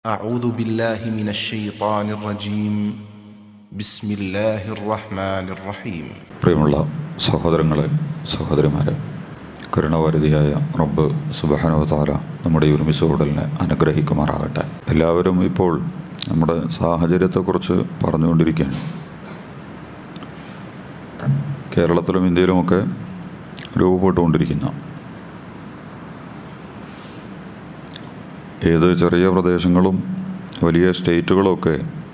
أعوذ بالله من الشيطان الرجيم بسم الله الرحمن الرحيم പ്രിയമുള്ള സഹോദരങ്ങളെ സഹോദരിമാരെ കരുണവാരിധിയായ റബ്ബ് സുബഹനുവതാര നമ്മുടെ ഈ ഒരുമിച്ച് കൂടലിനെ അനുഗ്രഹിക്കുമാറാകട്ടെ എല്ലാവരും ഇപ്പോൾ നമ്മുടെ സാഹചര്യത്തെക്കുറിച്ച് പറഞ്ഞുകൊണ്ടിരിക്കുകയാണ് കേരളത്തിലും ഇന്ത്യയിലുമൊക്കെ രൂപപ്പെട്ടുകൊണ്ടിരിക്കുന്ന ഏത് ചെറിയ പ്രദേശങ്ങളും വലിയ സ്റ്റേറ്റുകളുമൊക്കെ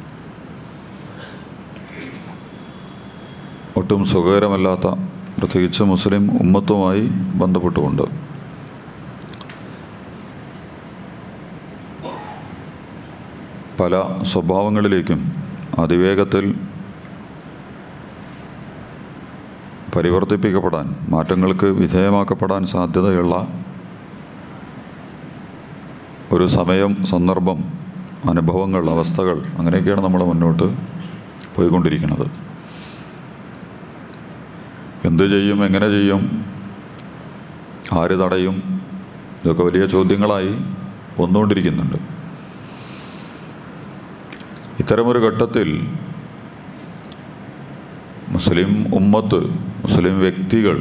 ഒട്ടും സുഖകരമല്ലാത്ത പ്രത്യേകിച്ച് മുസ്ലിം ഉമ്മത്തുമായി ബന്ധപ്പെട്ടുകൊണ്ട് പല സ്വഭാവങ്ങളിലേക്കും അതിവേഗത്തിൽ പരിവർത്തിപ്പിക്കപ്പെടാൻ മാറ്റങ്ങൾക്ക് വിധേയമാക്കപ്പെടാൻ സാധ്യതയുള്ള ഒരു സമയം സന്ദർഭം അനുഭവങ്ങൾ അവസ്ഥകൾ അങ്ങനെയൊക്കെയാണ് നമ്മൾ മുന്നോട്ട് പോയിക്കൊണ്ടിരിക്കുന്നത് എന്ത് ചെയ്യും എങ്ങനെ ചെയ്യും ആര് തടയും ഇതൊക്കെ വലിയ ചോദ്യങ്ങളായി വന്നുകൊണ്ടിരിക്കുന്നുണ്ട് ഇത്തരമൊരു ഘട്ടത്തിൽ മുസ്ലിം ഉമ്മത്ത് മുസ്ലിം വ്യക്തികൾ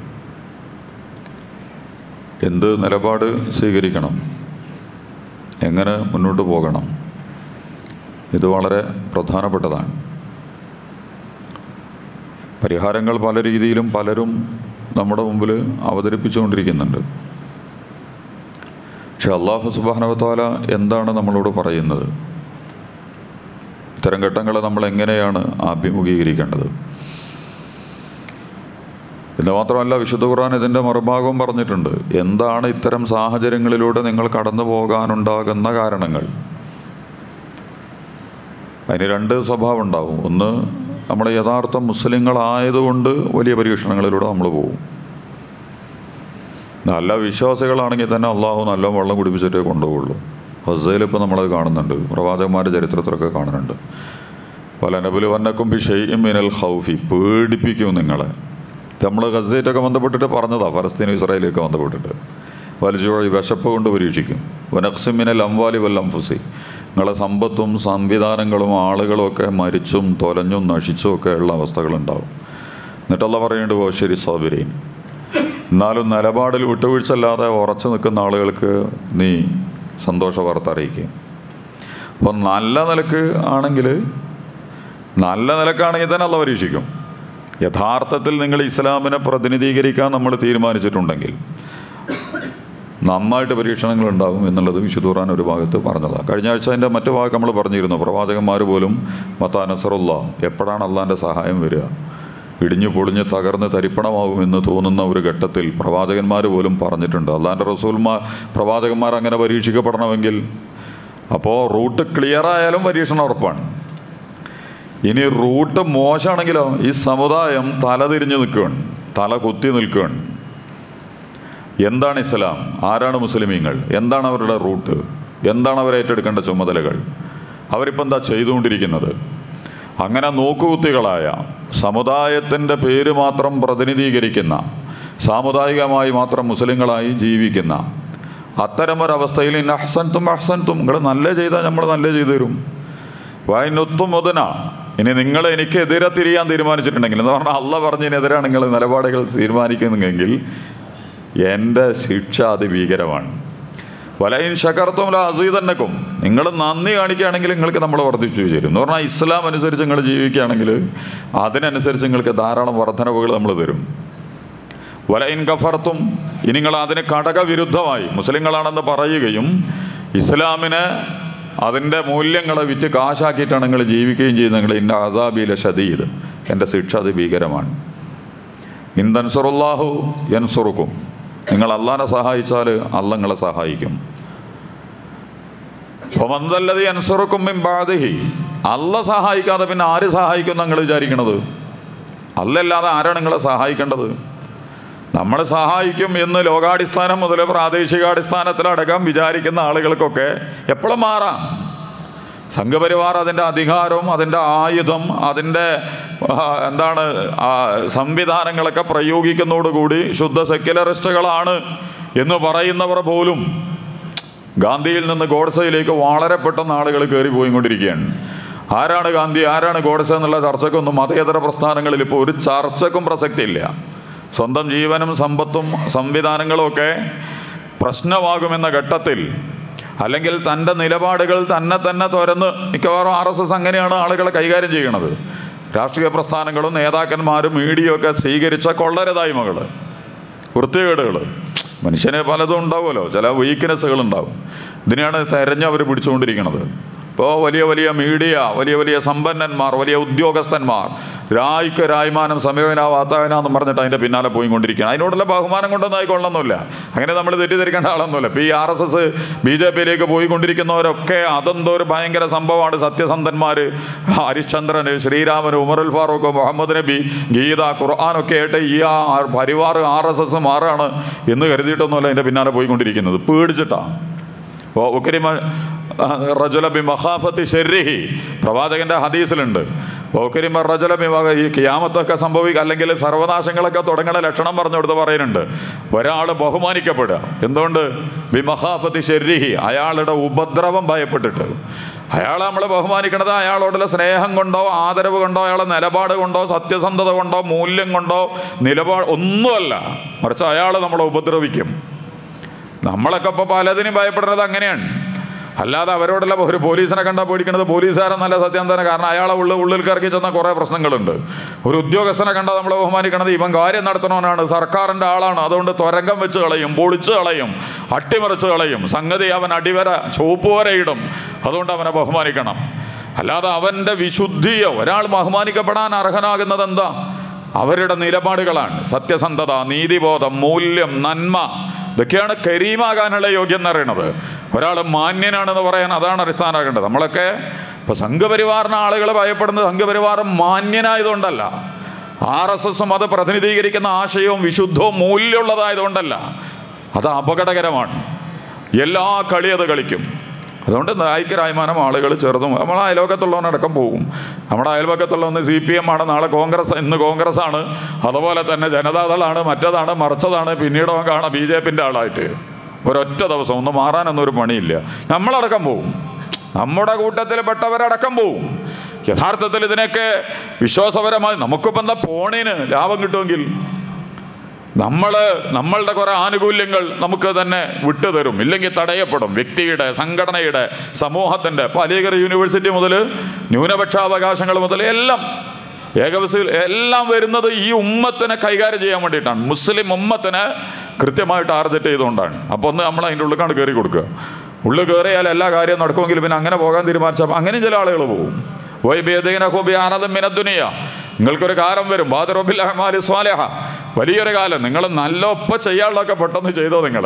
എന്ത് നിലപാട് സ്വീകരിക്കണം എങ്ങനെ മുന്നോട്ട് പോകണം ഇത് വളരെ പ്രധാനപ്പെട്ടതാണ് പരിഹാരങ്ങൾ പല രീതിയിലും പലരും നമ്മുടെ മുമ്പിൽ അവതരിപ്പിച്ചുകൊണ്ടിരിക്കുന്നുണ്ട് പക്ഷെ അള്ളാഹു സുബാനവത്താല എന്താണ് നമ്മളോട് പറയുന്നത് ഇത്തരം ഘട്ടങ്ങളെ നമ്മൾ എങ്ങനെയാണ് അഭിമുഖീകരിക്കേണ്ടത് ഇത് മാത്രമല്ല വിശുദ്ധ ഖുർആൻ ഇതിൻ്റെ മറുഭാഗവും പറഞ്ഞിട്ടുണ്ട് എന്താണ് ഇത്തരം സാഹചര്യങ്ങളിലൂടെ നിങ്ങൾ കടന്നു പോകാനുണ്ടാകുന്ന കാരണങ്ങൾ അതിന് രണ്ട് സ്വഭാവം ഉണ്ടാവും ഒന്ന് നമ്മൾ യഥാർത്ഥ മുസ്ലിങ്ങളായതുകൊണ്ട് വലിയ പരീക്ഷണങ്ങളിലൂടെ നമ്മൾ പോകും നല്ല വിശ്വാസികളാണെങ്കിൽ തന്നെ അള്ളാഹു നല്ല വെള്ളം കുടിപ്പിച്ചിട്ടേ കൊണ്ടുപോകുള്ളൂ ഹസയിൽ ഇപ്പോൾ നമ്മളത് കാണുന്നുണ്ട് പ്രവാചകന്മാരുടെ ചരിത്രത്തിലൊക്കെ കാണുന്നുണ്ട് പല നബുൽ വന്നക്കും ബിഷയും മിനൽ ഹൗഫി പേടിപ്പിക്കും നിങ്ങളെ നമ്മൾ ഗസേറ്റൊക്കെ ബന്ധപ്പെട്ടിട്ട് പറഞ്ഞതാണ് ഫലസ്തീൻ ഇസ്രായേലൊക്കെ ബന്ധപ്പെട്ടിട്ട് വലിച്ചുഴി വിശപ്പ് കൊണ്ട് പരീക്ഷിക്കും വനക്സിമിനൽ അംവാലി വൽ അംഫുസി നിങ്ങളെ സമ്പത്തും സംവിധാനങ്ങളും ആളുകളും ഒക്കെ മരിച്ചും തൊലഞ്ഞും നശിച്ചും ഒക്കെ ഉള്ള അവസ്ഥകളുണ്ടാവും എന്നിട്ടല്ല പറയുന്നുണ്ട് ഓ ശരി സൗബിരീൻ എന്നാലും നിലപാടിൽ വിട്ടുവീഴ്ചല്ലാതെ ഉറച്ചു നിൽക്കുന്ന ആളുകൾക്ക് നീ സന്തോഷ വാർത്ത അറിയിക്കും അപ്പോൾ നല്ല നിലക്ക് ആണെങ്കിൽ നല്ല നിലക്കാണെങ്കിൽ തന്നെ അല്ല പരീക്ഷിക്കും യഥാർത്ഥത്തിൽ നിങ്ങൾ ഇസ്ലാമിനെ പ്രതിനിധീകരിക്കാൻ നമ്മൾ തീരുമാനിച്ചിട്ടുണ്ടെങ്കിൽ നന്നായിട്ട് പരീക്ഷണങ്ങൾ ഉണ്ടാകും എന്നുള്ളത് വിശുദ്ധ ഖുർആൻ ഒരു ഭാഗത്ത് പറഞ്ഞതാണ് കഴിഞ്ഞ ആഴ്ച അതിൻ്റെ മറ്റു ഭാഗം നമ്മൾ പറഞ്ഞിരുന്നു പ്രവാചകന്മാർ പോലും മത്താ നസറുള്ള എപ്പോഴാണ് അള്ളാൻ്റെ സഹായം വരിക ഇടിഞ്ഞു പൊളിഞ്ഞ് തകർന്ന് തരിപ്പണമാകുമെന്ന് തോന്നുന്ന ഒരു ഘട്ടത്തിൽ പ്രവാചകന്മാർ പോലും പറഞ്ഞിട്ടുണ്ട് അള്ളാൻ്റെ റസൂൽമാർ പ്രവാചകന്മാർ അങ്ങനെ പരീക്ഷിക്കപ്പെടണമെങ്കിൽ അപ്പോൾ റൂട്ട് ക്ലിയർ ആയാലും പരീക്ഷണം ഉറപ്പാണ് ഇനി റൂട്ട് മോശമാണെങ്കിലോ ഈ സമുദായം തല തിരിഞ്ഞു നിൽക്കുകയാണ് തല കുത്തി നിൽക്കുകയാണ് എന്താണ് ഇസ്ലാം ആരാണ് മുസ്ലിമീങ്ങൾ എന്താണ് അവരുടെ റൂട്ട് എന്താണ് അവർ ഏറ്റെടുക്കേണ്ട ചുമതലകൾ അവരിപ്പോൾ എന്താ ചെയ്തുകൊണ്ടിരിക്കുന്നത് അങ്ങനെ നോക്കുകുത്തികളായ സമുദായത്തിൻ്റെ പേര് മാത്രം പ്രതിനിധീകരിക്കുന്ന സാമുദായികമായി മാത്രം മുസ്ലിങ്ങളായി ജീവിക്കുന്ന അത്തരമൊരവസ്ഥയിൽ ഇന്ന് അഹ്സൻതും അഹ്സൻതും നിങ്ങൾ നല്ല ചെയ്താൽ നമ്മൾ നല്ല ചെയ്തു തരും വായനൊത്തും മുതന ഇനി നിങ്ങൾ എനിക്ക് എതിരെ തിരിയാൻ തീരുമാനിച്ചിട്ടുണ്ടെങ്കിൽ എന്ന് പറഞ്ഞാൽ അല്ല പറഞ്ഞതിനെതിരാണ് നിങ്ങൾ നിലപാടുകൾ തീരുമാനിക്കുന്നെങ്കിൽ എൻ്റെ ശിക്ഷ അതിഭീകരമാണ് വലയിൻ ശകർത്തും അസീതന്നക്കും നിങ്ങൾ നന്ദി കാണിക്കുകയാണെങ്കിൽ നിങ്ങൾക്ക് നമ്മൾ വർദ്ധിച്ചു തരും എന്ന് പറഞ്ഞാൽ ഇസ്ലാം അനുസരിച്ച് നിങ്ങൾ ജീവിക്കുകയാണെങ്കിൽ അതിനനുസരിച്ച് നിങ്ങൾക്ക് ധാരാളം വർധനവുകൾ നമ്മൾ തരും വലയിൻ കഫർത്തും ഇനി നിങ്ങൾ അതിന് ഘടകവിരുദ്ധമായി മുസ്ലിങ്ങളാണെന്ന് പറയുകയും ഇസ്ലാമിനെ അതിൻ്റെ മൂല്യങ്ങളെ വിറ്റ് കാശാക്കിയിട്ടാണ് നിങ്ങൾ ജീവിക്കുകയും ചെയ്യുന്നത് നിങ്ങൾ ഇന്ന അസാബിയിലെ ഷദീദ് എൻ്റെ ശിക്ഷ അത് ഭീകരമാണ് ഇന്തൻസുറുല്ലാഹു എൻസുറുക്കും നിങ്ങൾ അള്ളാനെ സഹായിച്ചാൽ അല്ല നിങ്ങളെ സഹായിക്കും മന്ദല്ലതി അൻസുറുക്കും മിമ്പാതിഹി അല്ല സഹായിക്കാതെ പിന്നെ ആര് സഹായിക്കും നിങ്ങൾ വിചാരിക്കണത് അല്ലല്ലാതെ ആരാണ് നിങ്ങളെ സഹായിക്കേണ്ടത് നമ്മൾ സഹായിക്കും എന്ന് ലോകാടിസ്ഥാനം മുതൽ പ്രാദേശികാടിസ്ഥാനത്തിലടക്കം വിചാരിക്കുന്ന ആളുകൾക്കൊക്കെ എപ്പോഴും മാറാം സംഘപരിവാർ അതിൻ്റെ അധികാരവും അതിൻ്റെ ആയുധം അതിൻ്റെ ആ, എന്താണ് ആ, സംവിധാനങ്ങളൊക്കെ പ്രയോഗിക്കുന്നതോടുകൂടി ശുദ്ധ സെക്യുലറിസ്റ്റുകളാണ് എന്ന് പറയുന്നവർ പോലും ഗാന്ധിയിൽ നിന്ന് ഗോഡ്സയിലേക്ക് വളരെ പെട്ടെന്ന് ആളുകൾ കയറി പോയിക്കൊണ്ടിരിക്കുകയാണ് ആരാണ് ഗാന്ധി ആരാണ് ഗോഡ്സെ എന്നുള്ള ചർച്ചക്കൊന്നും മതേതര പ്രസ്ഥാനങ്ങളിൽ ഇപ്പോൾ ഒരു ചർച്ചക്കും പ്രസക്തിയില്ല സ്വന്തം ജീവനും സമ്പത്തും സംവിധാനങ്ങളും ഒക്കെ പ്രശ്നമാകുമെന്ന ഘട്ടത്തിൽ അല്ലെങ്കിൽ തൻ്റെ നിലപാടുകൾ തന്നെ തന്നെ തുറന്ന് മിക്കവാറും ആർ എസ് എസ് അങ്ങനെയാണ് ആളുകളെ കൈകാര്യം ചെയ്യണത് രാഷ്ട്രീയ പ്രസ്ഥാനങ്ങളും നേതാക്കന്മാരും മീഡിയയൊക്കെ സ്വീകരിച്ച കൊള്ളരതായ്മകൾ വൃത്തികേടുകൾ മനുഷ്യന് പലതും ഉണ്ടാവുമല്ലോ ചില വീക്ക്നെസ്സുകൾ ഉണ്ടാവും ഇതിനെയാണ് തെരഞ്ഞ് അവർ പിടിച്ചുകൊണ്ടിരിക്കുന്നത് ഇപ്പോൾ വലിയ വലിയ മീഡിയ വലിയ വലിയ സമ്പന്നന്മാർ വലിയ ഉദ്യോഗസ്ഥന്മാർ രായ്ക്ക് രായ്മാനം സമയവനാവാത്തവനാന്ന് പറഞ്ഞിട്ട് അതിൻ്റെ പിന്നാലെ പോയിക്കൊണ്ടിരിക്കുകയാണ് അതിനോടുള്ള ബഹുമാനം കൊണ്ടൊന്നും ആയിക്കൊള്ളണമെന്നില്ല അങ്ങനെ നമ്മൾ തെറ്റിദ്ധരിക്കേണ്ട ആളൊന്നുമില്ല ഇപ്പോൾ ഈ R S S B J പിയിലേക്ക് പോയിക്കൊണ്ടിരിക്കുന്നവരൊക്കെ അതെന്തോ ഒരു ഭയങ്കര സംഭവമാണ് സത്യസന്ധന്മാർ ഹരിശ്ചന്ദ്രന് ശ്രീരാമന് ഉമറുൽ ഫാറൂഖ് മുഹമ്മദ് നബി ഗീത ഖുർആാനൊക്കെ ആയിട്ട് ഈ ആ പരിവാർ ആർ എസ് എസ് മാറാണ് എന്ന് കരുതിയിട്ടൊന്നുമല്ല അതിൻ്റെ പിന്നാലെ പോയിക്കൊണ്ടിരിക്കുന്നത് പേടിച്ചിട്ടാണ് ഒക്കരിമ റജുലബി മഹാഫത്തി ഷെരിഹി പ്രവാചകന്റെ ഹദീസിലുണ്ട് ഒക്കരിമ റജുലബി ഈ ക്യാമത്തൊക്കെ സംഭവിക്കുക അല്ലെങ്കിൽ സർവനാശങ്ങളൊക്കെ തുടങ്ങണ ലക്ഷണം പറഞ്ഞു കൊടുത്ത് പറയുന്നുണ്ട് ഒരാൾ ബഹുമാനിക്കപ്പെടുക എന്തുകൊണ്ട് ബി മഹാഫത്തി ഷെരിഹി അയാളുടെ ഉപദ്രവം ഭയപ്പെട്ടിട്ട് അയാളെ നമ്മൾ ബഹുമാനിക്കണത് അയാളോടുള്ള സ്നേഹം കൊണ്ടോ ആദരവ് കൊണ്ടോ അയാളെ നിലപാട് കൊണ്ടോ സത്യസന്ധത കൊണ്ടോ മൂല്യം കൊണ്ടോ നിലപാട് ഒന്നുമല്ല മറിച്ച് അയാൾ നമ്മളെ ഉപദ്രവിക്കും നമ്മളൊക്കെ ഇപ്പോൾ പലതിനും ഭയപ്പെടുന്നത് അങ്ങനെയാണ് അല്ലാതെ അവരോടുള്ള ഒരു പോലീസിനെ കണ്ടാൽ പേടിക്കുന്നത് പോലീസുകാരൻ നല്ല സത്യം തന്നെ കാരണം അയാളെ ഉള്ളിൽ ഉള്ളിൽ കറക്കി ചെന്ന കുറേ പ്രശ്നങ്ങളുണ്ട് ഒരു ഉദ്യോഗസ്ഥനെ കണ്ടാൽ നമ്മൾ ബഹുമാനിക്കണത് ഇവൻ കാര്യം നടത്തണവനാണ് സർക്കാരിൻ്റെ ആളാണ് അതുകൊണ്ട് തുരങ്കം വെച്ച് കളയും പൊളിച്ച് കളയും അട്ടിമറിച്ച് കളയും സംഗതി അവൻ അടിവര ചുവപ്പ് വരയിടും അതുകൊണ്ട് അവനെ ബഹുമാനിക്കണം അല്ലാതെ അവൻ്റെ വിശുദ്ധിയോ ഒരാൾ ബഹുമാനിക്കപ്പെടാൻ അർഹനാകുന്നത് എന്താ അവരുടെ നിലപാടുകളാണ് സത്യസന്ധത നീതിബോധം മൂല്യം നന്മ ഇതൊക്കെയാണ് കരീമാകാനുള്ള യോഗ്യം എന്ന് പറയുന്നത് ഒരാൾ മാന്യനാണെന്ന് പറയാൻ അതാണ് അടിസ്ഥാനമാക്കേണ്ടത് നമ്മളൊക്കെ ഇപ്പോൾ സംഘപരിവാറിന് ആളുകൾ ഭയപ്പെടുന്നത് സംഘപരിവാരം മാന്യനായതുകൊണ്ടല്ല ആർ എസ് എസും അത് പ്രതിനിധീകരിക്കുന്ന ആശയവും വിശുദ്ധവും മൂല്യമുള്ളതായതുകൊണ്ടല്ല അത് അപകടകരമാണ് എല്ലാ കളി അത് കളിക്കും അതുകൊണ്ട് നായിക്കരായ്മാനം ആളുകൾ ചെറുതും നമ്മളെ അയൽവക്കത്തുള്ളവനടക്കം പോകും നമ്മുടെ അയൽവക്കത്തുള്ളവന്ന് സി പി എം ആണ് നാളെ കോൺഗ്രസ് ഇന്ന് കോൺഗ്രസ് ആണ് അതുപോലെ തന്നെ ജനതാദളാണ് മറ്റതാണ് മറിച്ചതാണ് പിന്നീട് അവൻ കാണാം ബി ജെ പിൻ്റെ ആളായിട്ട് ഒരൊറ്റ ദിവസം ഒന്ന് മാറാനൊന്നും ഒരു പണിയില്ല നമ്മളടക്കം പോകും നമ്മുടെ കൂട്ടത്തിൽ പെട്ടവരടക്കം പോവും യഥാർത്ഥത്തിൽ ഇതിനൊക്കെ വിശ്വാസപരമായി നമുക്കിപ്പോൾ എന്താ പോണേന് ലാഭം കിട്ടുമെങ്കിൽ നമ്മൾ നമ്മളുടെ കുറേ ആനുകൂല്യങ്ങൾ നമുക്ക് തന്നെ വിട്ടുതരും ഇല്ലെങ്കിൽ തടയപ്പെടും വ്യക്തിയുടെ സംഘടനയുടെ സമൂഹത്തിൻ്റെ ഇപ്പോൾ അലിഗർ യൂണിവേഴ്സിറ്റി മുതൽ ന്യൂനപക്ഷാവകാശങ്ങൾ മുതൽ എല്ലാം ഏകവസിൽ എല്ലാം വരുന്നത് ഈ ഉമ്മത്തിനെ കൈകാര്യം ചെയ്യാൻ വേണ്ടിയിട്ടാണ് മുസ്ലിം ഉമ്മത്തിനെ കൃത്യമായിട്ട് ടാർഗറ്റ് ചെയ്തുകൊണ്ടാണ് അപ്പോൾ ഒന്ന് നമ്മൾ അതിൻ്റെ ഉള്ളിൽ കയറി കൊടുക്കുക ഉള്ളിൽ കയറിയാൽ എല്ലാ കാര്യവും നടക്കുമെങ്കിൽ പിന്നെ അങ്ങനെ പോകാൻ തീരുമാനിച്ചാൽ അങ്ങനെയും ചില ആളുകൾ പോകും വൈ ബേദീനഹുബി ആനന്ദം മിനദ്ദുനിയ നിങ്ങൾക്കൊരു കാലം വരും ബാദറബിൽ അഹ്മാലി സ്വാലഹ വലിയൊരു കാലം നിങ്ങൾ നല്ല ഒപ്പ ചെയ്യാനുള്ളതൊക്കെ പെട്ടെന്ന് ചെയ്തോ നിങ്ങൾ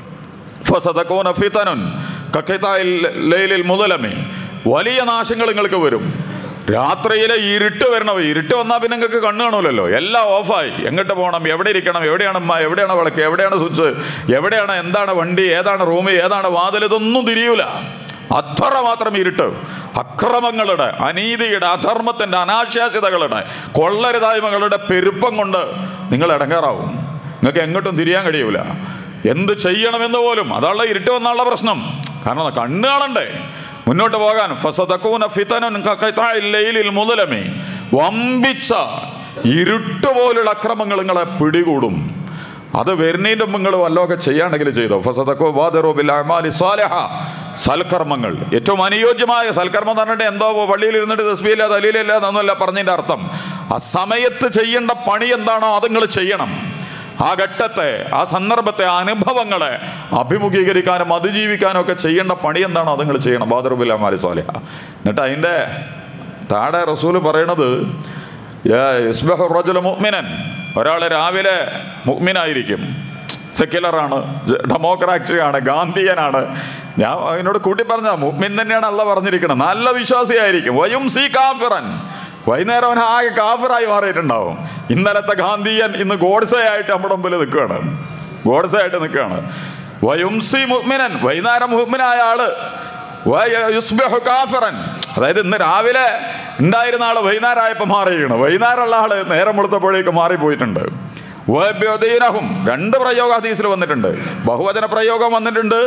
ഫസതക്കോന ഫിതനുൻ കക്കിതായിൽ ലൈലിൽ മുതലമി വലിയ നാശങ്ങൾ നിങ്ങൾക്ക് വരും രാത്രിയിലെ ഇരുട്ട് വരണോ ഇരുട്ട് വന്നാൽ പിന്നെ നിങ്ങൾക്ക് കണ്ണ് കാണൂലല്ലോ എല്ലാം ഓഫായി എങ്ങോട്ട് പോകണം എവിടെ ഇരിക്കണം എവിടെയാണ് ഉമ്മ എവിടെയാണ് വിളക്ക് എവിടെയാണ് സ്വിച്ച് എവിടെയാണ് എന്താണ് വണ്ടി ഏതാണ് റൂം ഏതാണ് വാതിൽ ഇതൊന്നും തിരിയൂല അത്ര മാത്രം ഇരുട്ട് അക്രമങ്ങളുടെ അനീതിയുടെ അധർമ്മത്തിൻ്റെ അനാശാസ്യതകളുടെ കൊള്ളരുതായ്മകളുടെ പെരുപ്പം കൊണ്ട് നിങ്ങൾ ഇടങ്ങാറാവും നിങ്ങൾക്ക് എങ്ങോട്ടും തിരിയാൻ കഴിയൂല എന്ത് ചെയ്യണമെന്ന് പോലും അതാണുള്ള ഇരുട്ട് വന്നുള്ള പ്രശ്നം കാരണം കണ്ണ് കാണണ്ടേ മുന്നോട്ട് പോകാൻ ഫസതക്കൂന ഫിതനുൻ കഖിതാഇൽ ലൈലിൽ മുതലമി വമ്പിച്ച ഇരുട്ട് പോലുള്ള അക്രമങ്ങൾ നിങ്ങളെ പിടികൂടും അത് വരുന്നതിൻ്റെ മുമ്പ് നിങ്ങൾ വല്ലതൊക്കെ ചെയ്യാണെങ്കിൽ ചെയ്തോ ഫസതക്കോ വാദറോബിൽ അമാലി സ്വാലഹ സൽക്കർമ്മങ്ങൾ ഏറ്റവും അനുയോജ്യമായ സൽക്കർമ്മം എന്ന് പറഞ്ഞിട്ട് എന്തോ പള്ളിയിൽ ഇരുന്നിട്ട് തസ്ബിയില്ല തലയിലില്ല എന്നൊന്നുമല്ല പറഞ്ഞതിൻ്റെ അർത്ഥം ആ സമയത്ത് ചെയ്യേണ്ട പണി എന്താണോ അത് നിങ്ങൾ ചെയ്യണം ആ ഘട്ടത്തെ ആ സന്ദർഭത്തെ ആ അനുഭവങ്ങളെ അഭിമുഖീകരിക്കാനും അതിജീവിക്കാനും ഒക്കെ ചെയ്യേണ്ട പണി എന്താണോ അത് നിങ്ങൾ ചെയ്യണം ബാദറുബില്ല മാലി സ്വാലിഹ എന്നിട്ട് അതിൻ്റെ താഴെ റസൂല് പറയണത് യസ്ബഹു റജുല മുഅ്മിനൻ ഒരാൾ രാവിലെ മുഅ്മിനായിരിക്കും സെക്യുലറാണ് ഡെമോക്രാറ്റിക്കാണ് ഗാന്ധിയനാണ് ഞാൻ അതിനോട് കൂട്ടി പറഞ്ഞ മുഅ്മിൻ തന്നെയാണ് അല്ല പറഞ്ഞിരിക്കുന്നത് നല്ല വിശ്വാസിയായിരിക്കും വയും സി കാഫിറൻ വൈകുന്നേരം അവൻ ആകെ കാഫിറായി മാറിയിട്ടുണ്ടാവും ഇന്നലത്തെ ഗാന്ധിയൻ ഇന്ന് ഗോഡ്സെ ആയിട്ട് നമ്മുടെ മുമ്പിൽ നിൽക്കുകയാണ് ഗോഡ്സെ ആയിട്ട് നിൽക്കുകയാണ് വയുംസി മുഹ്മിനൻ വൈകുന്നേരം മുഹ്മിനായ ആള് വയുസ്ബിഹു കാഫിറൻ അതായത് ഇന്ന് രാവിലെ ഉണ്ടായിരുന്ന ആള് വൈകുന്നേരമായപ്പോൾ മാറിയിരിക്കണം വൈകുന്നേരമുള്ള ആള് നേരം വെളുത്തപ്പോഴേക്ക് മാറിപ്പോയിട്ടുണ്ട് വബിയദീനഹും രണ്ട് പ്രയോഗ ഹദീസിൽ വന്നിട്ടുണ്ട് ബഹുവചന പ്രയോഗം വന്നിട്ടുണ്ട്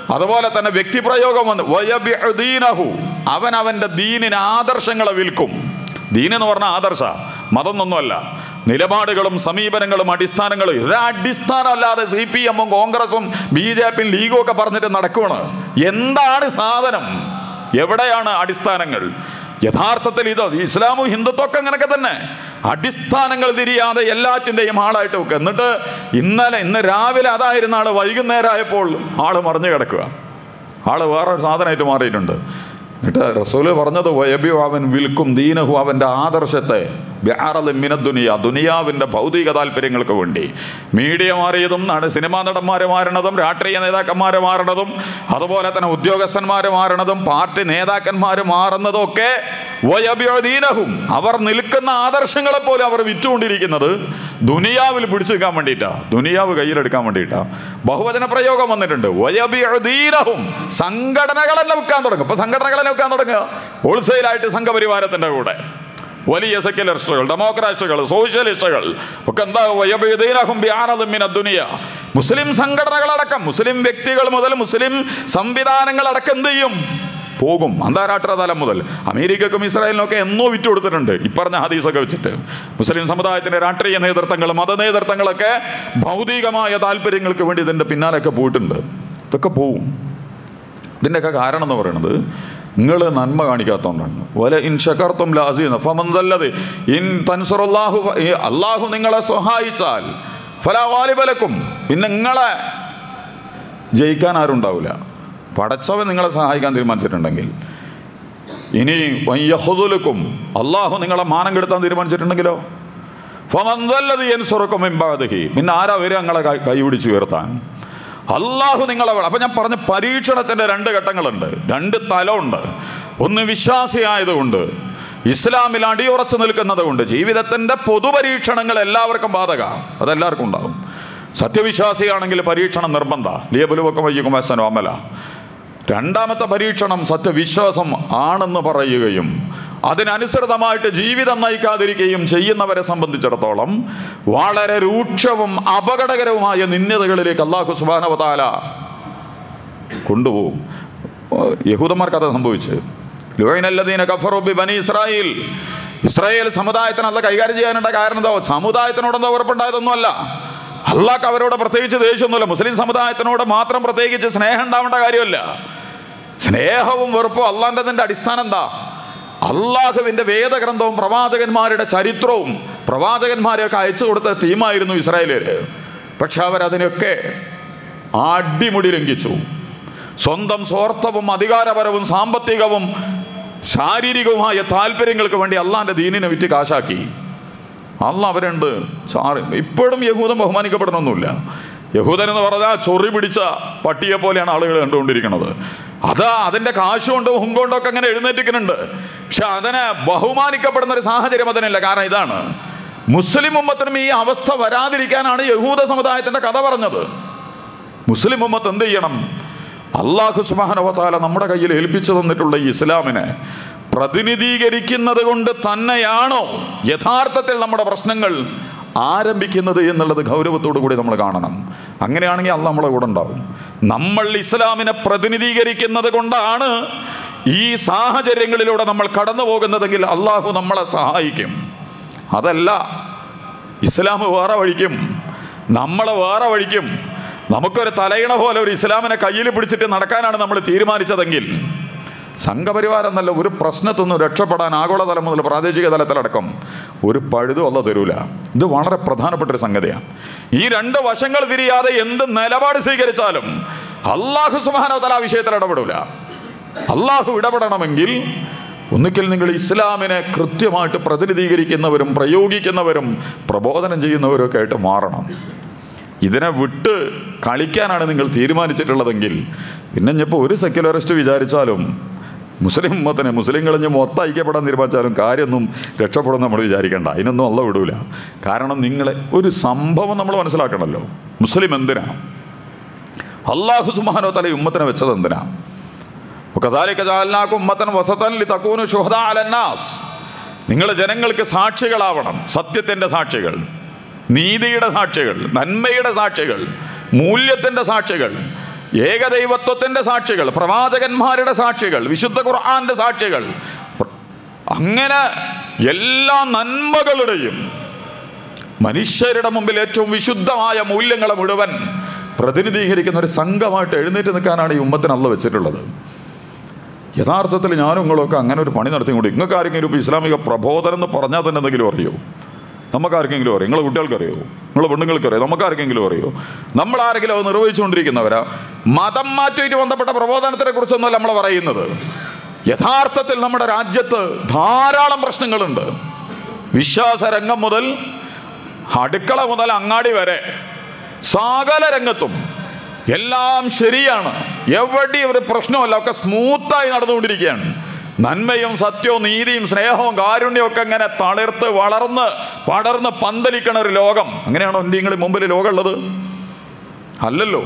അതുപോലെ തന്നെ വ്യക്തിപ്രയോഗം വന്ന് വയബിഉ ദീനഹു അവൻ അവൻ്റെ ദീനിന് ആദർശങ്ങളെ വിൽക്കും ദീൻ എന്ന് പറഞ്ഞ ആദർശ മതം ഒന്നുമല്ല നിലപാടുകളും സമീപനങ്ങളും അടിസ്ഥാനങ്ങളും ഇത് അടിസ്ഥാനമല്ലാതെ സി പി എമ്മും കോൺഗ്രസും ബി ജെ പിയും ലീഗും ഒക്കെ പറഞ്ഞിട്ട് നടക്കുവാണ് എന്താണ് സാധനം എവിടെയാണ് അടിസ്ഥാനങ്ങൾ യഥാർത്ഥത്തിൽ ഇത് ഇസ്ലാമും ഹിന്ദുത്വമൊക്കെ അങ്ങനെയൊക്കെ തന്നെ അടിസ്ഥാനങ്ങൾ തിരിയാതെ എല്ലാറ്റിൻ്റെയും ആളായിട്ട് വെക്കുക എന്നിട്ട് ഇന്നലെ ഇന്ന് രാവിലെ അതായിരുന്ന ആള് വൈകുന്നേരമായപ്പോൾ ആള് മറിഞ്ഞു കിടക്കുക ആള് വേറെ ഒരു സാധനമായിട്ട് മാറിയിട്ടുണ്ട് എന്നിട്ട് റസൂല് പറഞ്ഞത് വയബിയോ അവൻ വിൽക്കും ദീനഹു അവൻ്റെ ആദർശത്തെ മിന ദുനിയ ദുനിയാവിൻ്റെ ഭൗതിക താല്പര്യങ്ങൾക്ക് വേണ്ടി മീഡിയ മാറിയതും നട സിനിമാ നടന്മാർ മാറണതും രാഷ്ട്രീയ നേതാക്കന്മാർ മാറണതും അതുപോലെ തന്നെ ഉദ്യോഗസ്ഥന്മാർ മാറണതും പാർട്ടി നേതാക്കന്മാർ മാറുന്നതും ഒക്കെ വയബിയോ ദീനഹും അവർ നിൽക്കുന്ന ആദർശങ്ങളെ പോലെ അവർ വിറ്റുകൊണ്ടിരിക്കുന്നത് ദുനിയാവിൽ പിടിച്ചു നിൽക്കാൻ വേണ്ടിയിട്ടാണ് ദുനിയാവ് കയ്യിലെടുക്കാൻ വേണ്ടിയിട്ടാണ് ബഹുവചന പ്രയോഗം വന്നിട്ടുണ്ട് വയബിയോ ദീനഹും സംഘടനകളെല്ലാം വിൽക്കാൻ തുടങ്ങും ഇപ്പൊ സംഘടനകളെല്ലാം വിൽക്കാൻ തുടങ്ങുക ഹോൾസെയിലായിട്ട് സംഘപരിവാരത്തിന്റെ കൂടെ വലിയ സെക്യുലറിസ്റ്റുകൾ ഡെമോക്രാറ്റുകൾ സോഷ്യലിസ്റ്റുകൾ ഒക്കെ എന്താ വയബീദീനഹും ബിആനദും മിന ദുനിയ മുസ്ലിം സംഘടനകളടക്കം മുസ്ലിം വ്യക്തികൾ മുതൽ മുസ്ലിം സംവിധാനങ്ങളടക്കം എന്ത് ചെയ്യും പോകും അന്താരാഷ്ട്ര തലം മുതൽ അമേരിക്കക്കും ഇസ്രായേലിനൊക്കെ എന്നോ വിറ്റു കൊടുത്തിട്ടുണ്ട് ഇപ്പറഞ്ഞ ഹദീസൊക്കെ വെച്ചിട്ട് മുസ്ലിം സമുദായത്തിന്റെ രാഷ്ട്രീയ നേതൃത്വങ്ങൾ മത നേതൃത്വങ്ങളൊക്കെ ഭൗതികമായ താല്പര്യങ്ങൾക്ക് വേണ്ടി ഇതിൻ്റെ പിന്നാലെയൊക്കെ പോയിട്ടുണ്ട് ഇതൊക്കെ പോവും ഇതിൻ്റെയൊക്കെ കാരണം എന്ന് പറയുന്നത് നിങ്ങൾ നന്മ കാണിക്കാത്തതുകൊണ്ടാണ് വല ഇൻ ഷക്കർത്തും ലാസീന ഫമന്തല്ലത് ഇൻ തൻസുറല്ലാഹു അള്ളാഹു നിങ്ങളെ സഹായിച്ചാൽ ഫലാ വാലിബലക്കും പിന്നെ നിങ്ങളെ ജയിക്കാൻ ആരും ഉണ്ടാവില്ല പടച്ചവൻ നിങ്ങളെ സഹായിക്കാൻ തീരുമാനിച്ചിട്ടുണ്ടെങ്കിൽ ഇനി വയ്യഹുദുലുക്കും അള്ളാഹു നിങ്ങളെ മാനം കെടുത്താൻ തീരുമാനിച്ചിട്ടുണ്ടെങ്കിലോ ഫമന്തല്ലത് എൻ സുറക്കും എമ്പാതഹി പിന്നെ ആരാ വരിക നിങ്ങളെ കൈ- കൈ പിടിച്ച് ഉയർത്താൻ അള്ളാഹു നിങ്ങളെ വേണം അപ്പം ഞാൻ പറഞ്ഞ പരീക്ഷണത്തിൻ്റെ രണ്ട് ഘട്ടങ്ങളുണ്ട് രണ്ട് തലമുണ്ട് ഒന്ന് വിശ്വാസിയായതുകൊണ്ട് ഇസ്ലാമിൽ അടിയുറച്ചു നിൽക്കുന്നത് കൊണ്ട് ജീവിതത്തിൻ്റെ പൊതുപരീക്ഷണങ്ങൾ എല്ലാവർക്കും ബാധക അതെല്ലാവർക്കും ഉണ്ടാകും സത്യവിശ്വാസിയാണെങ്കിൽ പരീക്ഷണം നിർബന്ധ ലിയബുലുവൊക്കെ വയ്യക്കും വസനോ അമല രണ്ടാമത്തെ പരീക്ഷണം സത്യവിശ്വാസം ആണെന്ന് പറയുകയും അതിനനുസൃതമായിട്ട് ജീവിതം നയിക്കാതിരിക്കുകയും ചെയ്യുന്നവരെ സംബന്ധിച്ചിടത്തോളം വളരെ രൂക്ഷവും അപകടകരവുമായ നിന്ദതകളിലേക്ക് അള്ളാഹു സുബാനവതാല കൊണ്ടുപോകും യഹൂദന്മാർക്ക് അത് സംഭവിച്ച് ലുവൈനല്ലദീന കഫറുബി ബനി ഇസ്രായേൽ ഇസ്രായേൽ സമുദായത്തിന് അല്ല കൈകാര്യം ചെയ്യാനുള്ള കാരണം എന്താ സമുദായത്തിനോടൊന്നും ഉറപ്പുണ്ടായതൊന്നുമല്ല അള്ളാഹ് അവരോട് പ്രത്യേകിച്ച് ദേഷ്യമൊന്നുമില്ല മുസ്ലിം സമുദായത്തിനോട് മാത്രം പ്രത്യേകിച്ച് സ്നേഹം ഉണ്ടാവേണ്ട കാര്യമല്ല സ്നേഹവും വെറുപ്പും അള്ളാൻ്റെ അടിസ്ഥാനം എന്താ അള്ളാഹുവിൻ്റെ വേദഗ്രന്ഥവും പ്രവാചകന്മാരുടെ ചരിത്രവും പ്രവാചകന്മാരെയൊക്കെ അയച്ചു കൊടുത്ത ടീമായിരുന്നു ഇസ്രായേലിയർ പക്ഷെ അവരതിനൊക്കെ അടിമുടി ലംഘിച്ചു സ്വന്തം സ്വാർത്ഥവും അധികാരപരവും സാമ്പത്തികവും ശാരീരികവുമായ താല്പര്യങ്ങൾക്ക് വേണ്ടി അള്ളാൻ്റെ ദീനിനെ വിറ്റ് കാശാക്കി അല്ല അവരുണ്ട് ചാറ് ഇപ്പോഴും യഹൂദൻ ബഹുമാനിക്കപ്പെടണമെന്നില്ല യഹൂദൻ എന്ന് പറഞ്ഞാൽ ചൊറി പിടിച്ച പട്ടിയെ പോലെയാണ് ആളുകൾ കണ്ടുകൊണ്ടിരിക്കുന്നത് അത് അതിൻ്റെ കാശുകൊണ്ടും ഹുങ്കൊണ്ടും ഒക്കെ അങ്ങനെ എഴുന്നേറ്റിക്കുന്നുണ്ട് പക്ഷെ അതിനെ ബഹുമാനിക്കപ്പെടുന്ന ഒരു സാഹചര്യം അതിനില്ല കാരണം ഇതാണ് മുസ്ലിം ഉമ്മത്തിനും ഈ അവസ്ഥ വരാതിരിക്കാനാണ് യഹൂദ സമുദായത്തിൻ്റെ കഥ പറഞ്ഞത് മുസ്ലിം ഉമ്മത്ത് എന്ത് ചെയ്യണം അള്ളാഹു സുബാനവതാല നമ്മുടെ കയ്യിൽ ഏൽപ്പിച്ചു തന്നിട്ടുള്ള ഈ ഇസ്ലാമിനെ പ്രതിനിധീകരിക്കുന്നത് കൊണ്ട് തന്നെയാണോ യഥാർത്ഥത്തിൽ നമ്മുടെ പ്രശ്നങ്ങൾ ആരംഭിക്കുന്നത് എന്നുള്ളത് ഗൗരവത്തോടു കൂടി നമ്മൾ കാണണം അങ്ങനെയാണെങ്കിൽ അല്ല നമ്മളെ കൂടെ ഉണ്ടാവും നമ്മൾ ഇസ്ലാമിനെ പ്രതിനിധീകരിക്കുന്നത് കൊണ്ടാണ് ഈ സാഹചര്യങ്ങളിലൂടെ നമ്മൾ കടന്നു പോകുന്നതെങ്കിൽ അള്ളാഹു നമ്മളെ സഹായിക്കും അതല്ല ഇസ്ലാം വേറെ വഴിക്കും നമ്മളെ വേറെ വഴിക്കും നമുക്കൊരു തലയിണ പോലെ ഒരു ഇസ്ലാമിനെ കയ്യിൽ പിടിച്ചിട്ട് നടക്കാനാണ് നമ്മൾ തീരുമാനിച്ചതെങ്കിൽ സംഘപരിവാരം എന്നല്ല ഒരു പ്രശ്നത്തിൽ നിന്ന് രക്ഷപ്പെടാൻ ആഗോളതലം മുതൽ പ്രാദേശിക തലത്തിലടക്കം ഒരു പഴുതും അല്ല തരൂല ഇത് വളരെ പ്രധാനപ്പെട്ട ഒരു സംഗതിയാണ് ഈ രണ്ട് വശങ്ങൾ തിരിയാതെ എന്ത് നിലപാട് സ്വീകരിച്ചാലും അള്ളാഹു സുബാനോതല ആ വിഷയത്തിൽ ഇടപെടൂല അള്ളാഹു ഇടപെടണമെങ്കിൽ ഒന്നുകിൽ നിങ്ങൾ ഇസ്ലാമിനെ കൃത്യമായിട്ട് പ്രതിനിധീകരിക്കുന്നവരും പ്രയോഗിക്കുന്നവരും പ്രബോധനം ചെയ്യുന്നവരും ഒക്കെ ആയിട്ട് മാറണം ഇതിനെ വിട്ട് കളിക്കാനാണ് നിങ്ങൾ തീരുമാനിച്ചിട്ടുള്ളതെങ്കിൽ പിന്നെ ഇനിയിപ്പോൾ ഒരു സെക്യുലറിസ്റ്റ് വിചാരിച്ചാലും മുസ്ലിം ഉമ്മത്തിനെ മുസ്ലിങ്ങൾ ഇനി മൊത്തം ഐക്യപ്പെടാൻ തീരുമാനിച്ചാലും കാര്യമൊന്നും രക്ഷപ്പെടും നമ്മൾ വിചാരിക്കേണ്ട അതിനൊന്നും അല്ല വിടൂല കാരണം നിങ്ങളെ ഒരു സംഭവം നമ്മൾ മനസ്സിലാക്കണമല്ലോ മുസ്ലിം എന്തിനാ അള്ളാഹു സുബാനോ തല ഉമ്മത്തിനെ വെച്ചത് എന്തിനാ وكذلك جعلناكم أمة وسطا لتكونوا شهداء على الناس നിങ്ങൾ ജനങ്ങൾക്ക് സാക്ഷികളാവണം സത്യത്തിൻ്റെ സാക്ഷികൾ നീതിയുടെ സാക്ഷികൾ നന്മയുടെ സാക്ഷികൾ മൂല്യത്തിൻ്റെ സാക്ഷികൾ ഏകദൈവത്വത്തിൻ്റെ സാക്ഷികൾ പ്രവാചകന്മാരുടെ സാക്ഷികൾ വിശുദ്ധ ഖുർആന്റെ സാക്ഷികൾ പ്ര- അങ്ങനെ എല്ലാ നന്മകളുടെയും മനുഷ്യരുടെ മുമ്പിൽ ഏറ്റവും വിശുദ്ധമായ മൂല്യങ്ങളെ മുഴുവൻ പ്രതിനിധീകരിക്കുന്ന ഒരു സംഘമായിട്ട് എഴുന്നേറ്റ് നിൽക്കാനാണ് ഈ ഉമ്മത്തിന് അള്ള വെച്ചിട്ടുള്ളത് യഥാർത്ഥത്തിൽ ഞാനും നിങ്ങളൊക്കെ അങ്ങനെ ഒരു പണി നടത്തിക്കൊണ്ട് നിങ്ങൾക്ക് ആരെങ്കിലും ഇപ്പോൾ ഇസ്ലാമിക പ്രബോധനം എന്ന് പറഞ്ഞാൽ തന്നെ എന്തെങ്കിലും അറിയോ നമുക്കാർക്കെങ്കിലും അറിയോ നിങ്ങളെ കുട്ടികൾക്കറിയോ നിങ്ങളെ പെണ്ണുങ്ങൾക്കറിയോ നമുക്കാർക്കെങ്കിലും അറിയോ നമ്മൾ ആരെങ്കിലും അത് നിർവഹിച്ചുകൊണ്ടിരിക്കുന്നവരാ മതം മാറ്റിയിട്ട് ബന്ധപ്പെട്ട പ്രബോധനത്തിനെ കുറിച്ചൊന്നുമല്ല നമ്മൾ പറയുന്നത് യഥാർത്ഥത്തിൽ നമ്മുടെ രാജ്യത്ത് ധാരാളം പ്രശ്നങ്ങളുണ്ട് വിശ്വാസ രംഗം മുതൽ അടുക്കള മുതൽ അങ്ങാടി വരെ സകല രംഗത്തും എല്ലാം ശരിയാണ് എവിടെയും ഒരു പ്രശ്നമല്ല ഒക്കെ സ്മൂത്തായി നടന്നുകൊണ്ടിരിക്കുകയാണ് നന്മയും സത്യവും നീതിയും സ്നേഹവും കാരുണ്യവും ഒക്കെ ഇങ്ങനെ തളിർത്ത് വളർന്ന് പടർന്ന് പന്തലിക്കണ ഒരു ലോകം അങ്ങനെയാണോ എൻ്റെ നിങ്ങളുടെ മുമ്പിൽ ലോകമുള്ളത് അല്ലല്ലോ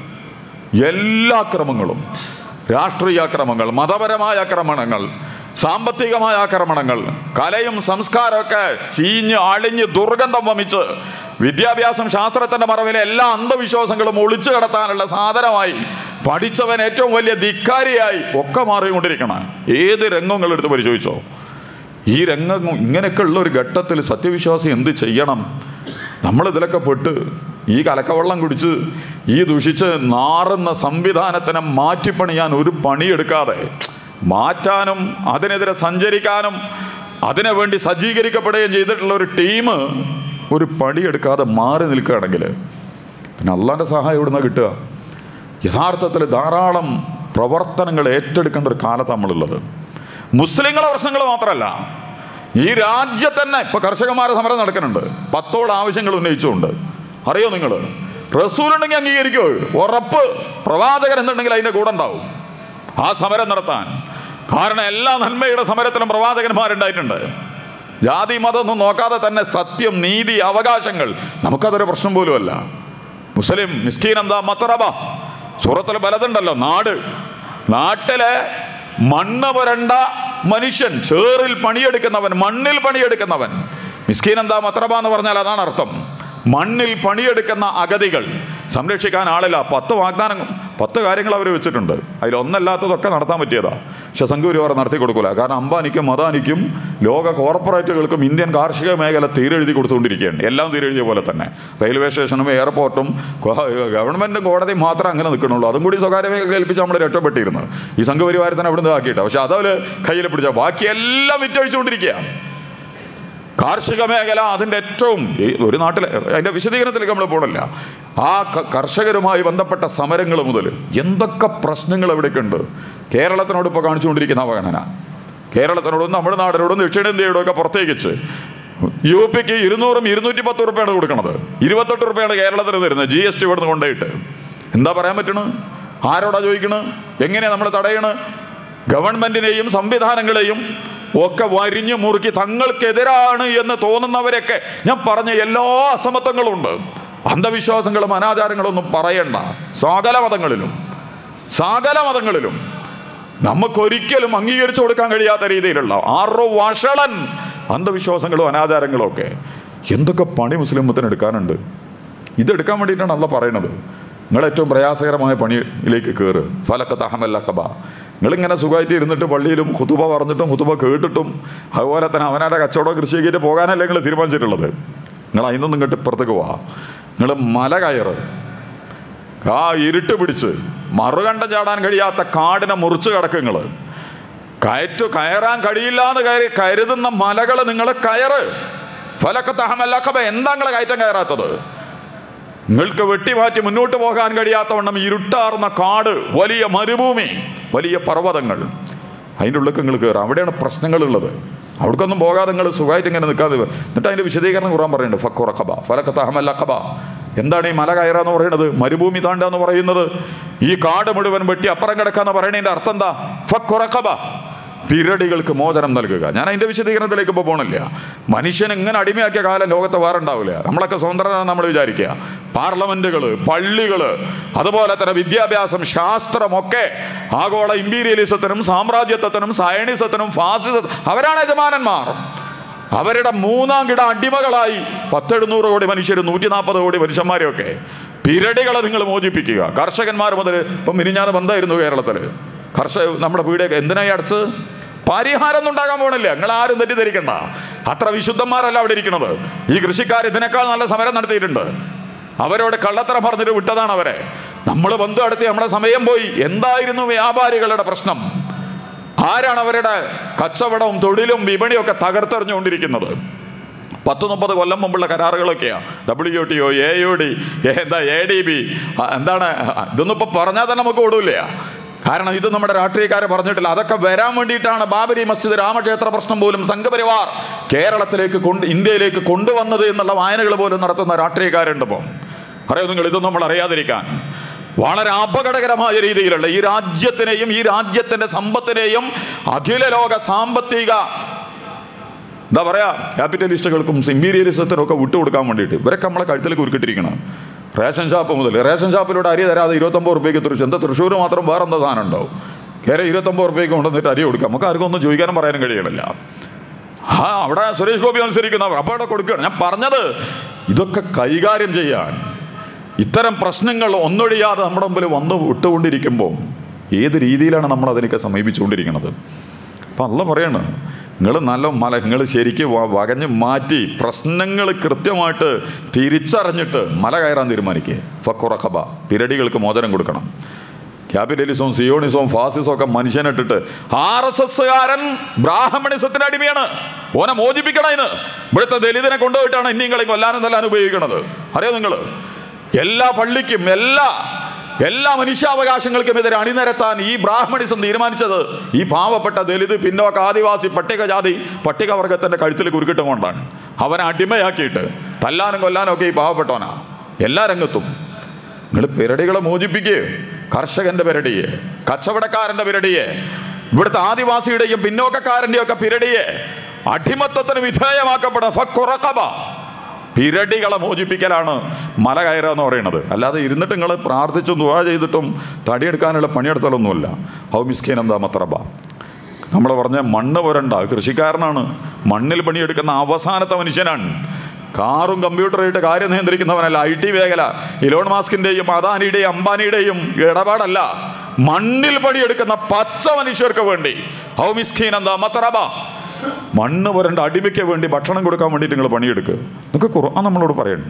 എല്ലാ അക്രമങ്ങളും രാഷ്ട്രീയ അക്രമങ്ങൾ മതപരമായ ആക്രമണങ്ങൾ സാമ്പത്തികമായ ആക്രമണങ്ങൾ കലയും സംസ്കാരമൊക്കെ ചീഞ്ഞ് അളിഞ്ഞ് ദുർഗന്ധം വമിച്ച് വിദ്യാഭ്യാസം ശാസ്ത്രത്തിന്റെ മറവിലെ എല്ലാ അന്ധവിശ്വാസങ്ങളും ഒളിച്ചു കടത്താനുള്ള സാധനമായി പഠിച്ചവൻ ഏറ്റവും വലിയ ധിക്കാരിയായി ഒക്കെ മാറിക്കൊണ്ടിരിക്കണം ഏത് രംഗങ്ങൾ എടുത്ത് പരിശോധിച്ചോ ഈ രംഗം ഇങ്ങനെയൊക്കെ ഉള്ള ഒരു ഘട്ടത്തിൽ സത്യവിശ്വാസി എന്ത് ചെയ്യണം നമ്മൾ ഇതിലൊക്കെ പെട്ട് ഈ കലക്കവെള്ളം കുടിച്ച് ഈ ദുഷിച്ച് നാറുന്ന സംവിധാനത്തിനെ മാറ്റിപ്പണിയാൻ ഒരു പണിയെടുക്കാതെ മാറ്റാനും അതിനെതിരെ സഞ്ചരിക്കാനും അതിനു വേണ്ടി സജ്ജീകരിക്കപ്പെടുകയും ചെയ്തിട്ടുള്ള ഒരു ടീം ഒരു പണിയെടുക്കാതെ മാറി നിൽക്കുകയാണെങ്കിൽ പിന്നെ അള്ളാൻ്റെ സഹായം എവിടുന്ന കിട്ടുക യഥാർത്ഥത്തിൽ ധാരാളം പ്രവർത്തനങ്ങൾ ഏറ്റെടുക്കേണ്ട ഒരു കാലത്ത് നമ്മളുള്ളത് മുസ്ലിങ്ങളെ പ്രശ്നങ്ങൾ മാത്രമല്ല ഈ രാജ്യത്ത് തന്നെ ഇപ്പൊ കർഷകന്മാരെ സമരം നടക്കുന്നുണ്ട് പത്തോട് ആവശ്യങ്ങൾ ഉന്നയിച്ചുകൊണ്ട് അറിയോ നിങ്ങൾ റസൂലുണ്ടെങ്കിൽ അംഗീകരിക്കോ ഉറപ്പ് പ്രവാചകൻ എന്നുണ്ടെങ്കിൽ അതിന്റെ കൂടെ ഉണ്ടാവും ആ സമരം നടത്താൻ കാരണം എല്ലാ നന്മയുടെ സമരത്തിലും പ്രവാചകന്മാരുണ്ടായിട്ടുണ്ട് ജാതി മതം ഒന്നും നോക്കാതെ തന്നെ സത്യം നീതി അവകാശങ്ങൾ നമുക്കതൊരു പ്രശ്നം പോലുമല്ല മുസ്ലിം മിസ്കീൻ എന്താ മത്തറബ സൂറത്തിൽ ബലതുണ്ടല്ലോ നാട് നാട്ടിലെ മണ്ണ് പുരണ്ട മനുഷ്യൻ ചേറിൽ പണിയെടുക്കുന്നവൻ മണ്ണിൽ പണിയെടുക്കുന്നവൻ മിസ്കീൻ എന്താ മത്രബ എന്ന് പറഞ്ഞാൽ അതാണ് അർത്ഥം മണ്ണിൽ പണിയെടുക്കുന്ന അഗതികൾ സംരക്ഷിക്കാൻ ആളില്ല പത്ത് വാഗ്ദാനം പത്ത് കാര്യങ്ങൾ അവർ വെച്ചിട്ടുണ്ട് അതിലൊന്നല്ലാത്തതൊക്കെ നടത്താൻ പറ്റിയതാ പക്ഷെ സംഘപരിവാർ നടത്തി കൊടുക്കില്ല കാരണം അംബാനിക്കും മദാനിക്കും ലോക കോർപ്പറേറ്റുകൾക്കും ഇന്ത്യൻ കാർഷിക മേഖല തീരെഴുതി കൊടുത്തുകൊണ്ടിരിക്കുകയാണ് എല്ലാം തീരെഴുതിയ പോലെ തന്നെ റെയിൽവേ സ്റ്റേഷനും എയർപോർട്ടും ഗവൺമെൻറ്റും കോടതിയും മാത്രമേ അങ്ങനെ നിൽക്കണുള്ളൂ അതും കൂടി സ്വകാര്യ മേഖല ഏൽപ്പിച്ച് നമ്മൾ രക്ഷപ്പെട്ടിരുന്നു ഈ സംഘപരിവാരത്തിന് അവിടെ നിന്ന് ആക്കിയിട്ട് പക്ഷെ അതവർ കയ്യിൽ പിടിച്ച ബാക്കിയെല്ലാം വിറ്റഴിച്ചുകൊണ്ടിരിക്കുക കാർഷിക മേഖല അതിൻ്റെ ഏറ്റവും ഈ ഒരു നാട്ടിലെ അതിൻ്റെ വിശദീകരണത്തിലേക്ക് നമ്മൾ പോകണില്ല ആ ക- കർഷകരുമായി ബന്ധപ്പെട്ട സമരങ്ങൾ മുതൽ എന്തൊക്കെ പ്രശ്നങ്ങൾ എവിടേക്ക് ഉണ്ട് കേരളത്തിനോട് ഇപ്പോൾ കാണിച്ചുകൊണ്ടിരിക്കുന്ന അവഗണന കേരളത്തിനോടും നമ്മുടെ നാടിനോടും ദക്ഷിണേന്ത്യയോടും ഒക്കെ പ്രത്യേകിച്ച് യു പിക്ക് ഇരുന്നൂറും ഇരുന്നൂറ്റി പത്ത് റുപ്യാണ് കൊടുക്കണത് ഇരുപത്തെട്ട് റുപ്യാണ് കേരളത്തിന് തരുന്നത് ജി എസ് ടി ഇവിടുന്ന് കൊണ്ടുപോയിട്ട് എന്താ പറയാൻ പറ്റണ് ആരോടാ ചോദിക്കണ് എങ്ങനെയാ നമ്മൾ തടയണ് ഗവൺമെന്റിനെയും സംവിധാനങ്ങളെയും ഒക്കെ വരിഞ്ഞു മുറുക്കി തങ്ങൾക്കെതിരാണ് എന്ന് തോന്നുന്നവരൊക്കെ ഞാൻ പറഞ്ഞ എല്ലാ അസമത്വങ്ങളും ഉണ്ട് അന്ധവിശ്വാസങ്ങളും അനാചാരങ്ങളൊന്നും പറയണ്ട സകല മതങ്ങളിലും സകല മതങ്ങളിലും നമുക്കൊരിക്കലും അംഗീകരിച്ചു കൊടുക്കാൻ കഴിയാത്ത രീതിയിലുള്ള ആറു വഷളൻ അന്ധവിശ്വാസങ്ങളും അനാചാരങ്ങളും ഒക്കെ എന്തൊക്കെ പണി മുസ്ലിം മതത്തിന് എടുക്കാനുണ്ട് ഇതെടുക്കാൻ വേണ്ടിയിട്ടാണ് അല്ല പറയണത് നിങ്ങൾ ഏറ്റവും പ്രയാസകരമായ പണിയിലേക്ക് കയറ് ഫലക്കത്ത് അഹമല്ല കബ നിങ്ങളിങ്ങനെ സുഖമായിട്ട് ഇരുന്നിട്ട് പള്ളിയിലും ഹുതുബ പറഞ്ഞിട്ടും ഹുതുബ കേട്ടിട്ടും അതുപോലെ തന്നെ അവനാരുടെ കച്ചവടം കൃഷിയൊക്കെ പോകാനല്ലേ നിങ്ങൾ തീരുമാനിച്ചിട്ടുള്ളത് നിങ്ങൾ അതിനൊന്നും ഇങ്ങോട്ട് ഇപ്പുറത്തേക്ക് പോവാ നിങ്ങൾ മല കയറ് ആ ഇരുട്ട് പിടിച്ച് മറുകണ്ടം ചാടാൻ കഴിയാത്ത കാടിനെ മുറിച്ച് കിടക്കുങ്ങൾ കയറ്റു കയറാൻ കഴിയില്ല എന്ന് കയറി കരുതുന്ന മലകൾ നിങ്ങൾ കയറ് ഫലക്കത്ത് അഹമല്ലക്കബ എന്താ നിങ്ങൾ കയറ്റം കയറാത്തത് നിങ്ങൾക്ക് വെട്ടിമാറ്റി മുന്നോട്ട് പോകാൻ കഴിയാത്തവണ്ണം ഇരുട്ടാർന്ന കാട് വലിയ മരുഭൂമി വലിയ പർവ്വതങ്ങൾ അതിൻ്റെ ഉള്ളിൽ നിങ്ങൾ കയറുക അവിടെയാണ് പ്രശ്നങ്ങളുള്ളത് അവിടേക്കൊന്നും പോകാതെ നിങ്ങൾ സുഖമായിട്ട് ഇങ്ങനെ നിൽക്കാതെ എന്നിട്ട് അതിൻ്റെ വിശദീകരണം കുറാൻ പറയുന്നുണ്ട് ഫക്കുറക്കബ ഫലക്കത്ത് അഹമല്ലക്കബ എന്താണ് ഈ മല കയറുക എന്ന് പറയുന്നത് മരുഭൂമി താണ്ട എന്ന് പറയുന്നത് ഈ കാട് മുഴുവൻ വെട്ടി അപ്പുറം കിടക്കാന്ന് പറയുന്നതിൻ്റെ അർത്ഥം എന്താ ഫക്കുറക്കബ പിരടികൾക്ക് മോചനം നൽകുക ഞാൻ അതിൻ്റെ വിശദീകരണത്തിലേക്ക് ഇപ്പോൾ പോകണില്ല മനുഷ്യൻ ഇങ്ങനെ അടിമയാക്കിയ കാലം ലോകത്ത് വേറെ ഉണ്ടാവില്ല നമ്മളൊക്കെ സ്വതന്ത്രനാണ് നമ്മൾ വിചാരിക്കുക പാർലമെന്റുകൾ പള്ളികൾ അതുപോലെ തന്നെ വിദ്യാഭ്യാസം ശാസ്ത്രമൊക്കെ ആഗോള ഇമ്പീരിയലിസത്തിനും സാമ്രാജ്യത്വത്തിനും സയണിസത്തിനും ഫാസിസത്തിനും അവരാണ് യജമാനന്മാർ അവരുടെ മൂന്നാം കിട അടിമകളായി പത്തെഴുന്നൂറ് കോടി മനുഷ്യർ നൂറ്റി നാൽപ്പത് കോടി മനുഷ്യന്മാരെയൊക്കെ പിരടികളെ നിങ്ങൾ മോചിപ്പിക്കുക കർഷകന്മാർ മുതൽ ഇപ്പം മിനിഞ്ഞാന്ന് ബന്ധമായിരുന്നു കേരളത്തിൽ കർഷക നമ്മുടെ വീടൊക്കെ എന്തിനായി അടച്ച് പരിഹാരം ഒന്നും ഉണ്ടാകാൻ പോണില്ല നിങ്ങൾ ആരും തെറ്റിദ്ധരിക്കണ്ട അത്ര വിശുദ്ധന്മാരല്ല അവിടെ ഇരിക്കുന്നത് ഈ കൃഷിക്കാർ ഇതിനേക്കാൾ നല്ല സമരം നടത്തിയിട്ടുണ്ട് അവരോട് കള്ളത്തരം പറഞ്ഞിട്ട് വിട്ടതാണ് അവരെ നമ്മൾ ബന്ധു നടത്തി നമ്മുടെ സമയം പോയി എന്തായിരുന്നു വ്യാപാരികളുടെ പ്രശ്നം ആരാണ് അവരുടെ കച്ചവടവും തൊഴിലും വിപണിയും ഒക്കെ തകർത്തെറിഞ്ഞുകൊണ്ടിരിക്കുന്നത് പത്ത് മുപ്പത് കൊല്ലം മുമ്പുള്ള കരാറുകളൊക്കെയാണ് W T O A U D എന്താ എ ഡി ബി എന്താണ് ഇതൊന്നും ഇപ്പോൾ പറഞ്ഞാൽ തന്നെ നമുക്ക് ഓടൂല കാരണം ഇത് നമ്മുടെ രാഷ്ട്രീയക്കാരെ പറഞ്ഞിട്ടില്ല അതൊക്കെ വരാൻ വേണ്ടിയിട്ടാണ് ബാബരി മസ്ജിദ് രാമക്ഷേത്ര പ്രശ്നം പോലും സംഘപരിവാർ കേരളത്തിലേക്ക് കൊണ്ട് ഇന്ത്യയിലേക്ക് കൊണ്ടുവന്നത് എന്നുള്ള വായനകൾ പോലും നടത്തുന്ന രാഷ്ട്രീയക്കാരുണ്ട് ഇപ്പോൾ അറിയോ നിങ്ങൾ ഇതൊന്നും നമ്മൾ അറിയാതിരിക്കാൻ വളരെ അപകടകരമായ രീതിയിലുള്ള ഈ രാജ്യത്തിനെയും ഈ രാജ്യത്തിന്റെ സമ്പത്തിനെയും അഖില ലോക സാമ്പത്തിക എന്താ പറയാ ക്യാപിറ്റലിസ്റ്റുകൾക്കും ഇമ്പീരിയലിസത്തിനും ഒക്കെ വിട്ടുകൊടുക്കാൻ വേണ്ടിയിട്ട് ഇവരൊക്കെ നമ്മളെ കഴുത്തിൽ കുരുക്കിട്ടിരിക്കണം റേഷൻ ഷാപ്പ് മുതൽ റേഷൻ ഷാപ്പിലൂടെ അരി തരാതെ ഇരുപത്തൊമ്പത് റുപ്യക്ക് തൃശ്ശൂർ എന്താ തൃശ്ശൂർ മാത്രം വേറെ എന്താ സാധനം ഉണ്ടാവും വേറെ ഇരുപത്തൊമ്പത് റുപ്യക്ക് കൊണ്ടുവന്നിട്ട് അരി കൊടുക്കാം നമുക്ക് ആർക്കും ഒന്നും ചോദിക്കാനും പറയാനും കഴിയണില്ല ആ അവിടെ സുരേഷ് ഗോപി അനുസരിക്കുന്നവർ അപ്പോൾ അവിടെ കൊടുക്കുകയാണ് ഞാൻ പറഞ്ഞത് ഇതൊക്കെ കൈകാര്യം ചെയ്യാൻ ഇത്തരം പ്രശ്നങ്ങൾ ഒന്നൊഴിയാതെ നമ്മുടെ മുമ്പിൽ വന്നു വിട്ടുകൊണ്ടിരിക്കുമ്പോൾ ഏത് രീതിയിലാണ് നമ്മൾ അതിനൊക്കെ സമീപിച്ചുകൊണ്ടിരിക്കുന്നത് അപ്പം അല്ല പറയണ് നിങ്ങൾ നല്ല മല നിങ്ങൾ ശരിക്കും വ- വകഞ്ഞ് മാറ്റി പ്രശ്നങ്ങൾ കൃത്യമായിട്ട് തിരിച്ചറിഞ്ഞിട്ട് മല കയറാൻ തീരുമാനിക്കുക ഫക്കുറഖബ പിരടികൾക്ക് മോചനം കൊടുക്കണം ക്യാപിറ്റലിസവും സിയോണിസവും ഫാസിസവും ഒക്കെ മനുഷ്യനിട്ടിട്ട് ആർ എസ് എസ്സുകാരൻ ബ്രാഹ്മണിസത്തിന് അടിമയാണ് ഓനെ മോചിപ്പിക്കണം ഇന്ന് ഇവിടുത്തെ ദലിതനെ കൊണ്ടുപോയിട്ടാണ് ഇനിയും കളി കൊല്ലാനും തല്ലാനും ഉപയോഗിക്കുന്നത് അറിയോ നിങ്ങൾ എല്ലാ പള്ളിക്കും എല്ലാ എല്ലാ മനുഷ്യാവകാശങ്ങൾക്കും എതിരെ അണിനിരത്താൻ ഈ ബ്രാഹ്മണിസം തീരുമാനിച്ചത് ഈ പാവപ്പെട്ട ദലിത് പിന്നോക്ക ആദിവാസി പട്ടികജാതി പട്ടികവർഗത്തിന്റെ കഴുത്തിൽ കുരുക്കിട്ടും കൊണ്ടാണ് അവനെ അടിമയാക്കിയിട്ട് തല്ലാനും കൊല്ലാനും ഒക്കെ ഈ പാവപ്പെട്ടവനാ എല്ലാ രംഗത്തും നിങ്ങൾ പിരടികളെ മോചിപ്പിക്കുക കർഷകന്റെ പിരടിയെ കച്ചവടക്കാരന്റെ പിരടിയെ ഇവിടുത്തെ ആദിവാസിയുടെയും പിന്നോക്കക്കാരൻ്റെയും ഒക്കെ പിരടിയെ അടിമത്തത്തിന് വിധേയമാക്കപ്പെട്ട ഫക്കുറക്കബ പിരടികളെ മോചിപ്പിക്കലാണ് മല കയറുക എന്ന് പറയുന്നത് അല്ലാതെ ഇരുന്നിട്ട് നിങ്ങൾ പ്രാർത്ഥിച്ചും ദുവാ ചെയ്തിട്ടും തടിയെടുക്കാനുള്ള പണിയെടുത്താലൊന്നുമില്ല ഹൗ മിസ്കീൻ എന്താ മത്രബ നമ്മൾ പറഞ്ഞ മണ്ണ് പുരണ്ട കൃഷിക്കാരനാണ് മണ്ണിൽ പണിയെടുക്കുന്ന അവസാനത്തെ മനുഷ്യനാണ് കാറും കമ്പ്യൂട്ടറായിട്ട് കാര്യം നിയന്ത്രിക്കുന്നവനല്ല ഐ ടി മേഖല ഇലോൺ മാസ്കിൻ്റെയും അദാനിയുടെയും അംബാനിയുടെയും ഇടപാടല്ല മണ്ണിൽ പണിയെടുക്കുന്ന പച്ച മനുഷ്യർക്ക് വേണ്ടി ഹൗ മിസ്കീൻ എന്താ മത്തറബ മണ്ണ് പുരണ്ട അടിമയ്ക്ക് വേണ്ടി ഭക്ഷണം കൊടുക്കാൻ വേണ്ടിയിട്ട് നിങ്ങൾ പണിയെടുക്കുക നിങ്ങൾക്ക് ഖുർആൻ നമ്മളോട് പറയണം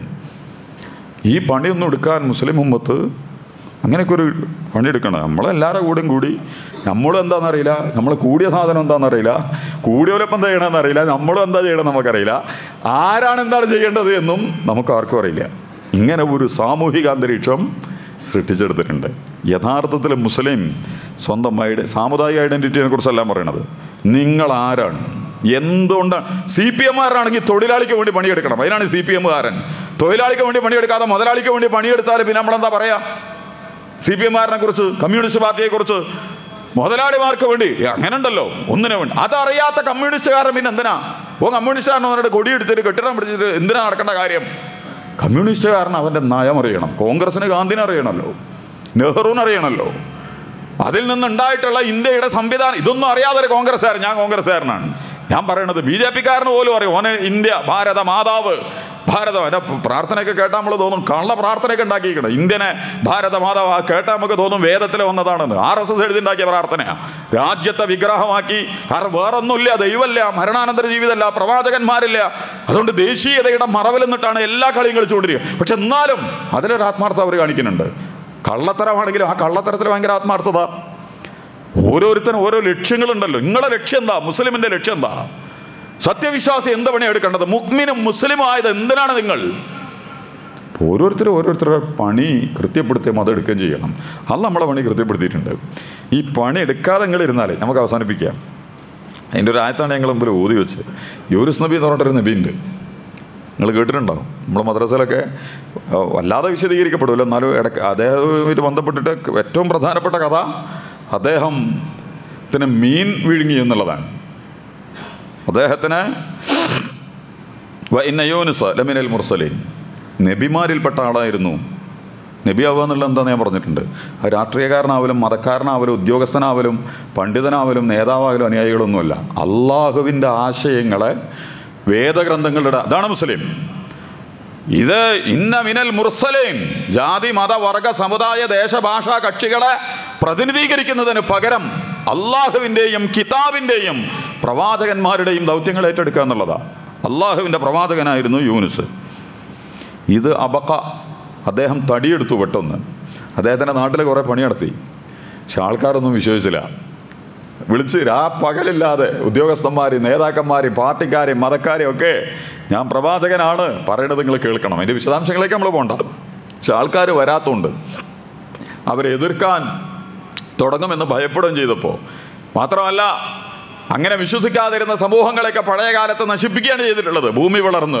ഈ പണിയൊന്നും എടുക്കാൻ മുസ്ലിം ഉമ്മത്ത് അങ്ങനെയൊക്കെ ഒരു പണിയെടുക്കണം നമ്മളെല്ലാവരുടെ കൂടെയും കൂടി നമ്മളും എന്താണെന്നറിയില്ല നമ്മൾ കൂടിയ സാധനം എന്താണെന്നറിയില്ല കൂടിയവരപ്പം എന്താ ചെയ്യണമെന്ന് അറിയില്ല നമ്മളും എന്താ ചെയ്യണമെന്ന് നമുക്കറിയില്ല ആരാണ് എന്താണ് ചെയ്യേണ്ടത് എന്നും നമുക്ക് ആർക്കും അറിയില്ല ഇങ്ങനെ ഒരു സാമൂഹിക അന്തരീക്ഷം സൃഷ്ടിച്ചെടുത്തിട്ടുണ്ട് യഥാർത്ഥത്തിൽ മുസ്ലിം സ്വന്തം ഐഡ സാമുദായിക ഐഡൻറ്റിറ്റിയെ കുറിച്ചെല്ലാം പറയണത് നിങ്ങൾ ആരാണ് എന്തുകൊണ്ടാണ് സി പി എമ്മാരാണെങ്കിൽ തൊഴിലാളിക്ക് വേണ്ടി പണിയെടുക്കണം അതിനാണ് സി പി എമ്മുകാരൻ തൊഴിലാളിക്ക് വേണ്ടി പണിയെടുക്കാതെ മുതലാളിക്ക് വേണ്ടി പണിയെടുത്താൽ പിന്നെ നമ്മളെന്താ പറയാ സി പി എമ്മാരനെ കുറിച്ച് കമ്മ്യൂണിസ്റ്റ് പാർട്ടിയെ കുറിച്ച് മുതലാളിമാർക്ക് വേണ്ടി അങ്ങനെ ഉണ്ടല്ലോ ഒന്നിനു വേണ്ടി അതറിയാത്ത കമ്മ്യൂണിസ്റ്റുകാരൻ പിന്നെ എന്തിനാ ഓ കമ്മ്യൂണിസ്റ്റുകാരൻ അവരുടെ കൊടിയെടുത്തിട്ട് കെട്ടിടം പിടിച്ചിട്ട് എന്തിനാ നടക്കേണ്ട കാര്യം കമ്മ്യൂണിസ്റ്റുകാരൻ അവൻ്റെ നയം അറിയണം കോൺഗ്രസിന് ഗാന്ധിനെ അറിയണമല്ലോ നെഹ്റുവിനെ അറിയണമല്ലോ അതിൽ നിന്നുണ്ടായിട്ടുള്ള ഇന്ത്യയുടെ സംവിധാനം ഇതൊന്നും അറിയാതെ ഒരു കോൺഗ്രസ്സുകാരൻ ഞാൻ കോൺഗ്രസ്സുകാരനാണ് ഞാൻ പറയണത് ബി ജെ പിക്കാരന് പോലും അറിയും ഓന് ഇന്ത്യ ഭാരത മാതാവ് ഭാരതം എൻ്റെ പ്രാർത്ഥനയൊക്കെ കേട്ടാൽ നമ്മൾ തോന്നും കള്ള പ്രാർത്ഥനയൊക്കെ ഉണ്ടാക്കിയിരിക്കണം ഇന്ത്യനെ ഭാരത മാതാവ് ആ കേട്ടാൽ നമുക്ക് തോന്നും വേദത്തിൽ വന്നതാണെന്ന് ആർ എസ് എസ് എഴുതിണ്ടാക്കിയ പ്രാർത്ഥനയാണ് രാജ്യത്തെ വിഗ്രഹമാക്കി കാരണം വേറൊന്നുമില്ല ദൈവമില്ല മരണാനന്തര ജീവിതമല്ല പ്രവാചകന്മാരില്ല അതുകൊണ്ട് ദേശീയതയുടെ മറവിൽ നിന്നിട്ടാണ് എല്ലാ കളിയും കളിച്ചുകൊണ്ടിരിക്കുക പക്ഷെ എന്നാലും അതിലൊരു ആത്മാർത്ഥത അവർ കാണിക്കുന്നുണ്ട് കള്ളത്തരമാണെങ്കിലും ആ കള്ളത്തരത്തിൽ ഭയങ്കര ആത്മാർത്ഥത ഓരോരുത്തരും ഓരോ ലക്ഷ്യങ്ങളുണ്ടല്ലോ നിങ്ങളുടെ ലക്ഷ്യം എന്താ മുസ്ലിമിന്റെ ലക്ഷ്യം എന്താ സത്യവിശ്വാസി എന്ത് പണിയാണ് എടുക്കേണ്ടത് മുക്മിനും മുസ്ലിമും ആയത് എന്തിനാണ് നിങ്ങൾ ഓരോരുത്തരും ഓരോരുത്തരുടെ പണി കൃത്യപ്പെടുത്തി മതം എടുക്കുകയും ചെയ്യണം അത് നമ്മളെ പണി കൃത്യപ്പെടുത്തിയിട്ടുണ്ട് ഈ പണി എടുക്കാതെ നിങ്ങൾ ഇരുന്നാലേ നമുക്ക് അവസാനിപ്പിക്കാം അതിൻ്റെ ഒരു ആയത്താണ് ഞങ്ങൾ മുമ്പിൽ ഊതി വെച്ച് യൂരിസ് നബി എന്ന് പറഞ്ഞിട്ടൊരു നബി ഉണ്ട് നിങ്ങൾ കേട്ടിട്ടുണ്ടാവും നമ്മൾ മദ്രസയിലൊക്കെ ആ, വല്ലാതെ വിശദീകരിക്കപ്പെടുമല്ലോ എന്നാലും ഇടയ്ക്ക് അദ്ദേഹവുമായിട്ട് ബന്ധപ്പെട്ടിട്ട് ഏറ്റവും പ്രധാനപ്പെട്ട കഥ അദ്ദേഹത്തിന് മീൻ വിഴുങ്ങി എന്നുള്ളതാണ് അദ്ദേഹത്തിന് വ ഇന്ന യൂനുസ് ലമിനൽ മുർസലീൻ നബിമാരിൽപ്പെട്ട ആളായിരുന്നു നബി ആവുക എന്നുള്ളത് എന്താണെന്ന് ഞാൻ പറഞ്ഞിട്ടുണ്ട് അത് രാഷ്ട്രീയക്കാരനാവലും മതക്കാരനാവലും ഉദ്യോഗസ്ഥനാവലും പണ്ഡിതനാവലും നേതാവാകലും അനുയായികളൊന്നുമല്ല അള്ളാഹുവിൻ്റെ ആശയങ്ങളെ വേദഗ്രന്ഥങ്ങളുടെ അതാണ് മുസ്ലിം ഇത് ഇന്ന മിനൽ മുർസലേൻ ജാതി മത വർഗ സമുദായ ദേശഭാഷ കക്ഷികളെ പ്രതിനിധീകരിക്കുന്നതിന് പകരം അള്ളാഹുവിൻ്റെയും കിതാബിൻ്റെയും പ്രവാചകന്മാരുടെയും ദൗത്യങ്ങൾ ഏറ്റെടുക്കുക എന്നുള്ളതാണ് അള്ളാഹുവിൻ്റെ പ്രവാചകനായിരുന്നു യൂനുസ് ഇത് അബക്ക അദ്ദേഹം തടിയെടുത്തു പെട്ടെന്ന് അദ്ദേഹത്തിൻ്റെ നാട്ടിൽ കുറേ പണി നടത്തി പക്ഷെ ആൾക്കാരൊന്നും വിശ്വസിച്ചില്ല വിളിച്ച് രാ പകലില്ലാതെ ഉദ്യോഗസ്ഥന്മാർ നേതാക്കന്മാർ പാർട്ടിക്കാർ മതക്കാരെയും ഒക്കെ ഞാൻ പ്രവാചകനാണ് പറയണത് നിങ്ങൾ കേൾക്കണം അതിൻ്റെ വിശദാംശങ്ങളിലേക്ക് നമ്മൾ പോകണ്ട പക്ഷെ ആൾക്കാർ വരാത്തതുകൊണ്ട് അവരെ എതിർക്കാൻ തുടങ്ങുമെന്ന് ഭയപ്പെടുകയും ചെയ്തപ്പോൾ മാത്രമല്ല അങ്ങനെ വിശ്വസിക്കാതിരുന്ന സമൂഹങ്ങളെയൊക്കെ പഴയ കാലത്ത് നശിപ്പിക്കുകയാണ് ചെയ്തിട്ടുള്ളത് ഭൂമി വളർന്ന്